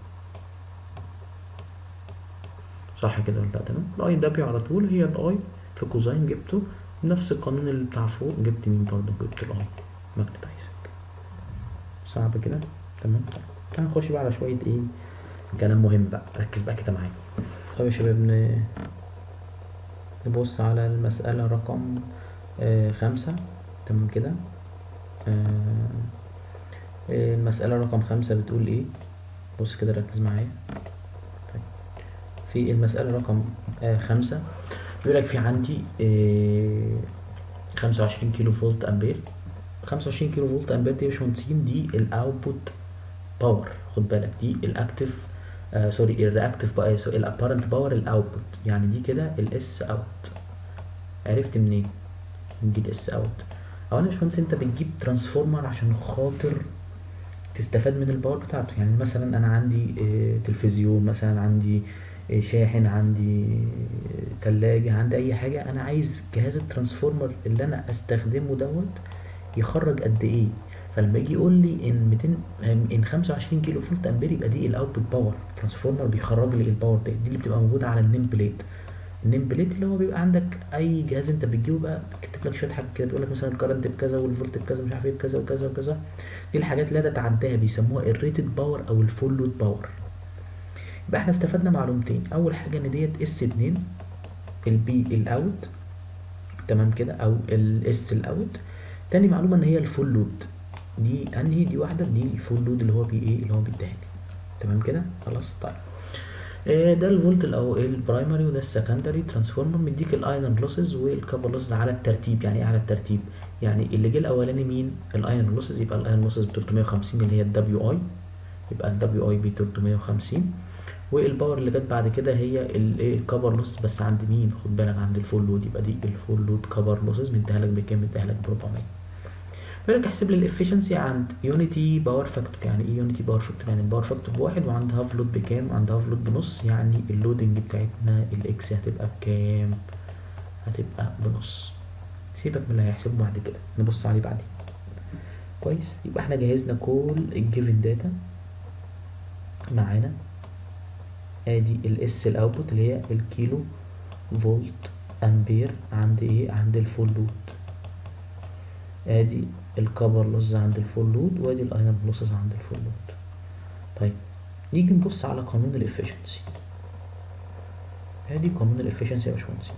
صح كده ولا لا تمام الاي دبليو على طول هي الاي في كوزاين جبته نفس القانون اللي بتاع فوق جبت مين برضه جبت الاي ماجنتايزنج صعب كده تمام تعال نخش بقى على شويه ايه كلام مهم بقى ركز بقى كده معايا طب يا شباب ن- نبص على المسألة رقم آه خمسة تمام كده آه آه، المسألة رقم خمسة بتقول ايه بص كده ركز معايا طيب في المسألة رقم آه خمسة بيقول لك في عندي آه خمسة وعشرين كيلو فولت أمبير خمسة وعشرين كيلو فولت أمبير دي يا باشمهندسين دي الأوتبوت باور خد بالك دي الاكتف آه سوري الرياكتيف باور سوري الابارنت باور الاوتبوت يعني دي كده الاس اوت عرفت منين دي الاس اوت اولا يا باشمهندس انت بتجيب ترانسفورمر عشان خاطر تستفاد من الباور بتاعته يعني مثلا انا عندي آه، تلفزيون مثلا عندي آه، شاحن عندي آه، تلاجة عندي اي حاجة انا عايز جهاز الترانسفورمر اللي انا استخدمه دوت يخرج قد ايه فلما يجي يقول لي ان 200 ان 25 كيلو فولت امبير يبقى دي الاوتبوت باور الترانسفورمر بيخرج لي الباور دي دي اللي بتبقى موجوده على النيم بليت النيم بليت اللي هو بيبقى عندك اي جهاز انت بتجيبه بقى بيكتب لك شويه حاجات كده بيقول لك مثلا الكرنت بكذا والفولت بكذا مش عارف ايه بكذا وكذا وكذا دي الحاجات لا تتعداها بيسموها الريتد باور او الفول لود باور يبقى احنا استفدنا معلومتين اول حاجه ان ديت اس 2 البي الاوت تمام كده او الاس الاوت تاني معلومه ان هي الفول لود دي انهي دي واحده دي الفول لود اللي هو بي ايه اللي هو بيديها لي تمام كده خلاص طيب آه، ده الفولت او البرايمري وده السكندري ترانسفورمر مديك الايرون لوسز والكابل لوسز على الترتيب يعني ايه على الترتيب يعني اللي جه الاولاني مين الايرون لوسز يبقى الايرون لوسز ب 350 اللي هي الدبليو اي يبقى الدبليو اي ب 350 والباور اللي جت بعد كده هي الايه الكبر لوس بس عند مين خد بالك عند الفول لود يبقى دي الفول لود كبر لوسز مديها لك بكام مديها لك ب 400 بيقول لك احسب لي الافشنسي عند يونيتي باور فاكتور يعني ايه يونيتي باور فاكتور يعني الباور فاكتور بواحد وعند هاف لود بكام عند هاف لود بنص يعني اللودنج بتاعتنا الاكس هتبقى بكام هتبقى بنص سيبك من اللي هيحسبه بعد كده نبص عليه بعدين كويس يبقى احنا جهزنا كل الجيفن داتا معانا ادي الاس الاوتبوت اللي هي الكيلو فولت امبير عند ايه عند الفول لود ادي الكبر لوز عند الفول لود وادي الايرون لوسز عند الفول لود طيب نيجي نبص على قانون الافشنسي ادي قانون الافشنسي يا باشمهندس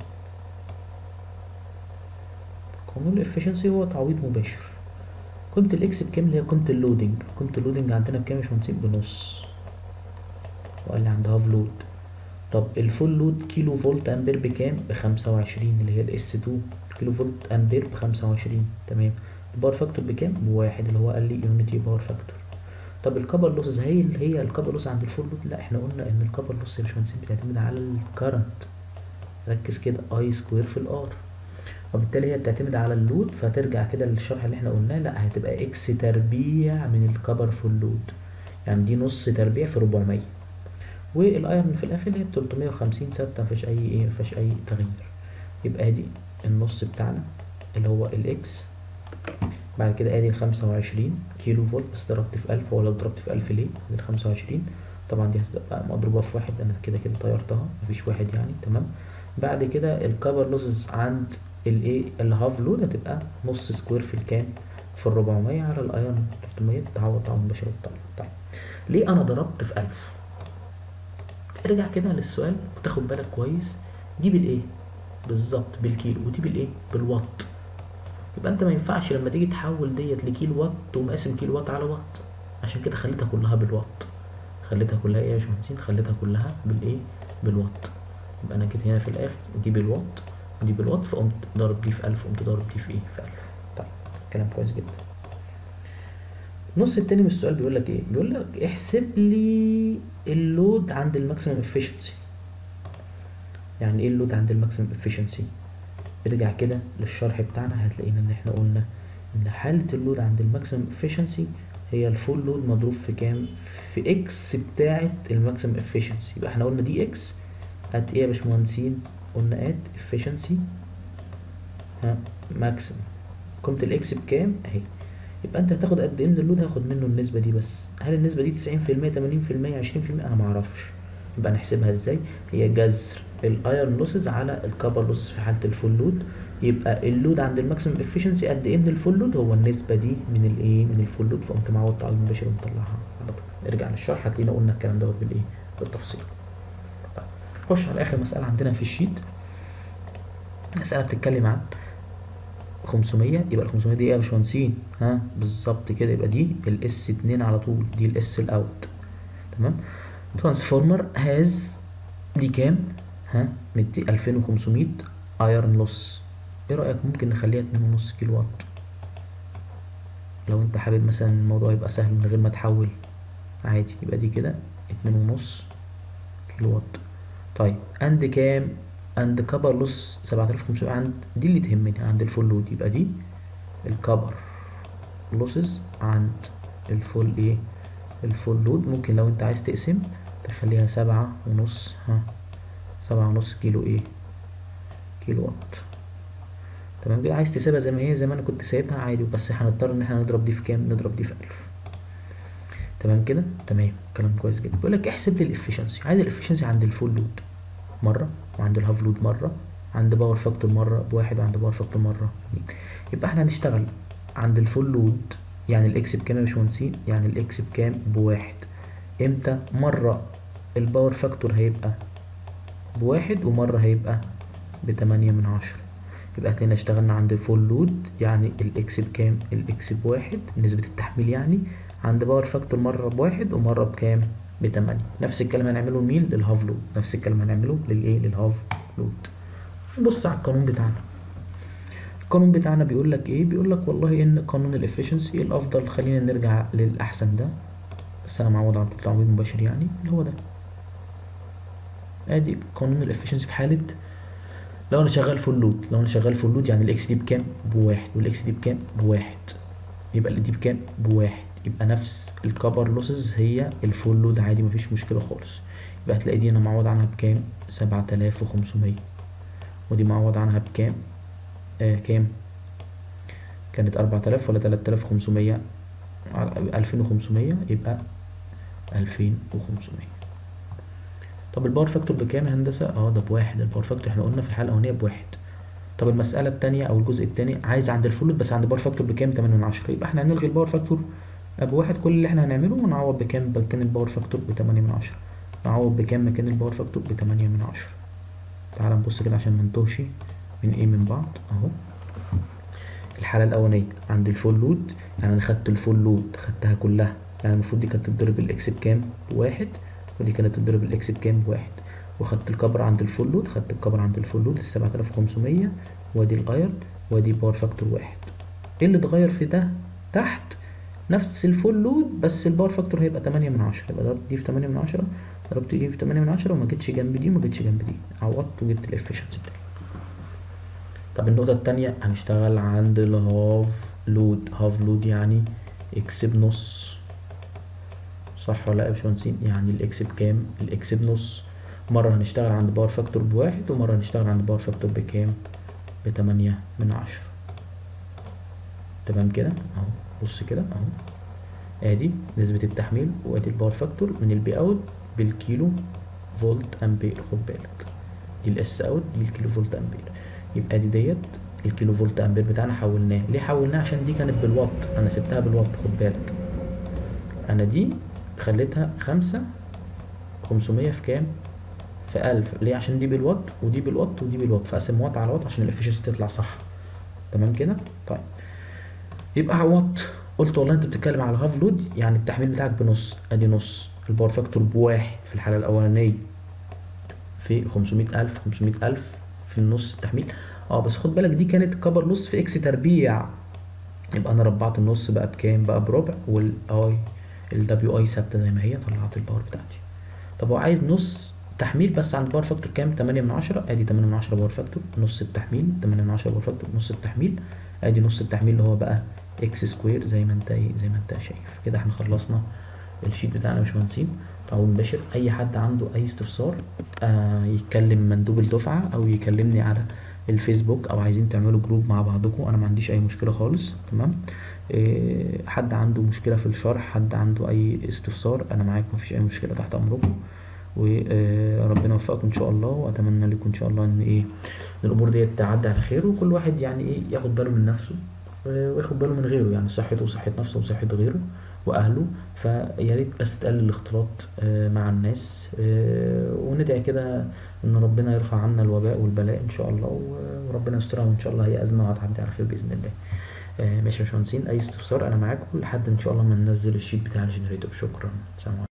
قانون الافشنسي هو تعويض مباشر قيمة الاكس بكام اللي هي قيمة اللودنج قيمة اللودنج عندنا بكام يا باشمهندس بنص وقال لي عند هاف لود طب الفول لود كيلو فولت امبير بكام بخمسة وعشرين اللي هي الاس 2 كيلو فولت امبير بخمسة وعشرين تمام الباور فاكتور بكام بواحد اللي هو قال لي يونيتي باور فاكتور طب الكبر لوسز هي اللي هي الكبر لوس عند الفول لود لا احنا قلنا ان الكبر لوس يا باشمهندس بتعتمد على الكرنت ركز كده اي سكوير في الار وبالتالي هي بتعتمد على اللود فترجع كده للشرح اللي احنا قلناه لا هتبقى اكس تربيع من الكبر فول لود يعني دي نص تربيع في 400 والايرون في الاخر هي ب 350 ثابته مفيش اي ايه مفيش اي تغيير يبقى ادي النص بتاعنا اللي هو الاكس بعد كده ادي ال 25 كيلو فولت بس ضربت في 1000 ولا ضربت في 1000 ليه؟ ادي ال 25 طبعا دي هتبقى مضروبه في واحد انا كده كده طيرتها مفيش واحد يعني تمام بعد كده الكفر لوسز عند الايه الهاف لود هتبقى نص سكوير في الكام في ال 400 على الايرون 300 تعوض تعوض مباشر بالطلب طيب ليه انا ضربت في 1000 ارجع كده للسؤال وتاخد بالك كويس دي بالايه بالظبط بالكيلو ودي بالايه بالوات يبقى انت ما ينفعش لما تيجي تحول ديت لكيلو وات تقوم قاسم كيلو وات على وات عشان كده خليتها كلها بالوات خليتها كلها ايه يا باشمهندسين خليتها كلها بالايه بالوات يبقى انا جيت هنا في الاخر دي بالوات ودي بالوات فقمت ضارب دي في 1000 قمت ضارب دي في ايه في 1000 طيب كلام كويس جدا النص التاني من السؤال بيقول لك ايه بيقول لك احسب لي اللود عند الماكسيمم افشنسي يعني ايه اللود عند الماكسيمم افشنسي ارجع كده للشرح بتاعنا هتلاقينا ان احنا قلنا ان حالة اللود عند الماكسيمم افشنسي هي الفول لود مضروب في كام في اكس بتاعة الماكسيمم افشنسي يبقى احنا قلنا دي اكس هات ايه يا باشمهندسين قلنا ات افشنسي ها ماكسيمم قيمة الاكس بكام اهي يبقى انت هتاخد قد ايه من اللود هاخد منه النسبة دي بس هل النسبة دي 90% 80% 20% انا معرفش يبقى نحسبها ازاي هي جذر الايرون لوسز على الكابر لوسز في حالة الفول لود يبقى اللود عند الماكسيمم افشنسي قد ايه من الفول لود هو النسبة دي من الايه من الفول لود فقمت معوض تعويض مباشر ومطلعها على طول نرجع للشرح هتلاقينا قلنا الكلام دوت بالايه بالتفصيل طيب نخش على اخر مسألة عندنا في الشيت مسألة بتتكلم عن 500 يبقى ال 500 دي ايه يا باشمهندسين ها بالظبط كده يبقى دي الاس 2 على طول دي الاس الاوت تمام ترانسفورمر هاز دي كام ها مدي 2500 ايرون لوس ايه رايك ممكن نخليها 2.5 كيلو وات لو انت حابب مثلا الموضوع يبقى سهل من غير ما تحول عادي يبقى دي كده 2.5 كيلو وات طيب عند كام عند كبر لوس 7500 عند دي اللي تهمني عند الفول لود يبقى دي الكبر لوسز عند الفول ايه الفول لود ممكن لو انت عايز تقسم تخليها سبعة ونص ها سبعة ونص كيلو ايه كيلو وات تمام كده عايز تسيبها زي ما هي زي ما انا كنت سايبها عادي بس هنضطر ان احنا نضرب دي في كام نضرب دي في ألف تمام كده تمام كلام كويس جدا بيقول لك احسب لي الافشنسي عايز الافشنسي عند الفول لود مره وعند الهاف لود مره عند باور فاكتور مره بواحد وعند باور فاكتور مره اتنين يبقى احنا هنشتغل عند الفول لود يعني الاكس بكام يا باشمهندسين يعني الاكس بكام بواحد امتى مره الباور فاكتور هيبقى بواحد ومره هيبقى بتمانية من عشرة يبقى هتلاقينا اشتغلنا عند الفول لود يعني الاكس بكام الاكس بواحد نسبة التحميل يعني عند باور فاكتور مرة بواحد ومرة بكام بتمانية نفس الكلام هنعمله لمين للهاف لود نفس الكلام هنعمله للايه للهاف لود نبص على القانون بتاعنا القانون بتاعنا بيقول لك ايه بيقول لك والله ان قانون الافشنسي الافضل خلينا نرجع للاحسن ده بس انا معوض على التعويض مباشر يعني اللي هو ده ادي قانون الافشنسي في حاله لو انا شغال فول لود لو انا شغال فول لود يعني الاكس دي بكام بواحد والاكس دي بكام بواحد يبقى اللي دي بكام بواحد يبقى نفس الكبر لوسز هي الفول لود عادي مفيش مشكله خالص يبقى هتلاقي دي انا معوض عنها بكام سبعة آلاف وخمسمية ودي معوض عنها بكام آه كام كانت أربعة آلاف ولا تلات آلاف وخمسمية ألفين وخمسمية يبقى ألفين وخمسمية طب الباور فاكتور بكام يا هندسة؟ اه ده بواحد الباور فاكتور احنا قلنا في الحلقة الأولانية بواحد طب المسألة التانية أو الجزء التاني عايز عند الفلوت بس عند باور فاكتور بكام؟ تمانية من عشرة يبقى احنا هنلغي الباور فاكتور بواحد كل اللي احنا هنعمله ونعوض بكام مكان الباور فاكتور بتمانية من عشرة نعوض بكام مكان الباور فاكتور بتمانية من عشرة تعال نبص كده عشان منتوهش من ايه من بعض اهو الحالة الأولانية عند الفول لود يعني أنا خدت الفول لود خدتها كلها يعني المفروض دي كانت تتضرب الإكس بكام؟ بواحد ودي كانت تتضرب الإكس بكام؟ بواحد وخدت الكبر عند الفول لود خدت الكبر عند الفول لود السبعة آلاف وخمسمية وادي الأيرن وادي باور فاكتور واحد ايه اللي اتغير في ده؟ تحت نفس الفول لود بس الباور فاكتور هيبقى تمانية من عشرة يبقى ضربت دي في تمانية من عشرة ضربت دي في تمانية من عشرة وما جتش جنب دي وما جتش جنب دي عوضت وجبت الافشنسي بتاعي طب النقطة التانية هنشتغل عند الهاف لود هاف لود يعني اكس بنص صح ولا لا يا باشمهندسين يعني الاكس بكام الاكس بنص مرة هنشتغل عند باور فاكتور بواحد ومرة هنشتغل عند باور فاكتور بكام بتمانية من عشرة تمام كده اهو بص كده اهو ادي نسبة التحميل وادي الباور فاكتور من البي اوت بالكيلو فولت امبير خد بالك دي الاس اوت دي الكيلو فولت امبير يبقى دي ديت الكيلو فولت امبير بتاعنا حولناه ليه حولناه عشان دي كانت بالوات انا سبتها بالوات خد بالك انا دي خليتها خمسة خمسمية في كام في ألف ليه عشان دي بالوات ودي بالوات ودي بالوات فأقسم وات على وات عشان الافشنسي تطلع صح تمام كده طيب يبقى عوضت قلت والله انت بتتكلم على هاف لود يعني التحميل بتاعك بنص ادي نص الباور فاكتور بواحد في الحالة الأولانية في خمسمية ألف خمسمية ألف في النص التحميل اه بس خد بالك دي كانت كبر نص في اكس تربيع يبقى انا ربعت النص بقى بكام بقى بربع والاي الدبليو اي ثابته زي ما هي طلعت الباور بتاعتي طب هو عايز نص تحميل بس عند باور فاكتور كام 8 من 10 ادي 8 من 10 باور فاكتور نص التحميل 8 من 10 باور فاكتور نص التحميل ادي نص التحميل اللي هو بقى اكس سكوير زي ما انت زي ما انت شايف كده احنا خلصنا الشيت بتاعنا يا باشمهندسين تعاون مباشر اي حد عنده اي استفسار آه يتكلم مندوب الدفعه او يكلمني على الفيسبوك او عايزين تعملوا جروب مع بعضكم انا ما عنديش اي مشكله خالص تمام إيه حد عنده مشكله في الشرح حد عنده اي استفسار انا معاك مفيش اي مشكله تحت امركم وربنا يوفقكم ان شاء الله واتمنى لكم ان شاء الله ان ايه الامور دي تعدي على خير وكل واحد يعني ايه ياخد باله من نفسه وياخد باله من غيره يعني صحته وصحه نفسه وصحه غيره واهله فيا ريت بس تقلل الاختلاط مع الناس وندعي كده ان ربنا يرفع عنا الوباء والبلاء ان شاء الله وربنا يسترها وان شاء الله هي ازمه وهتعدي على خير باذن الله ماشي يا باشمهندسين اي استفسار انا معاكم لحد ان شاء الله ما ننزل الشيت بتاع الجنريتور شكرا سلام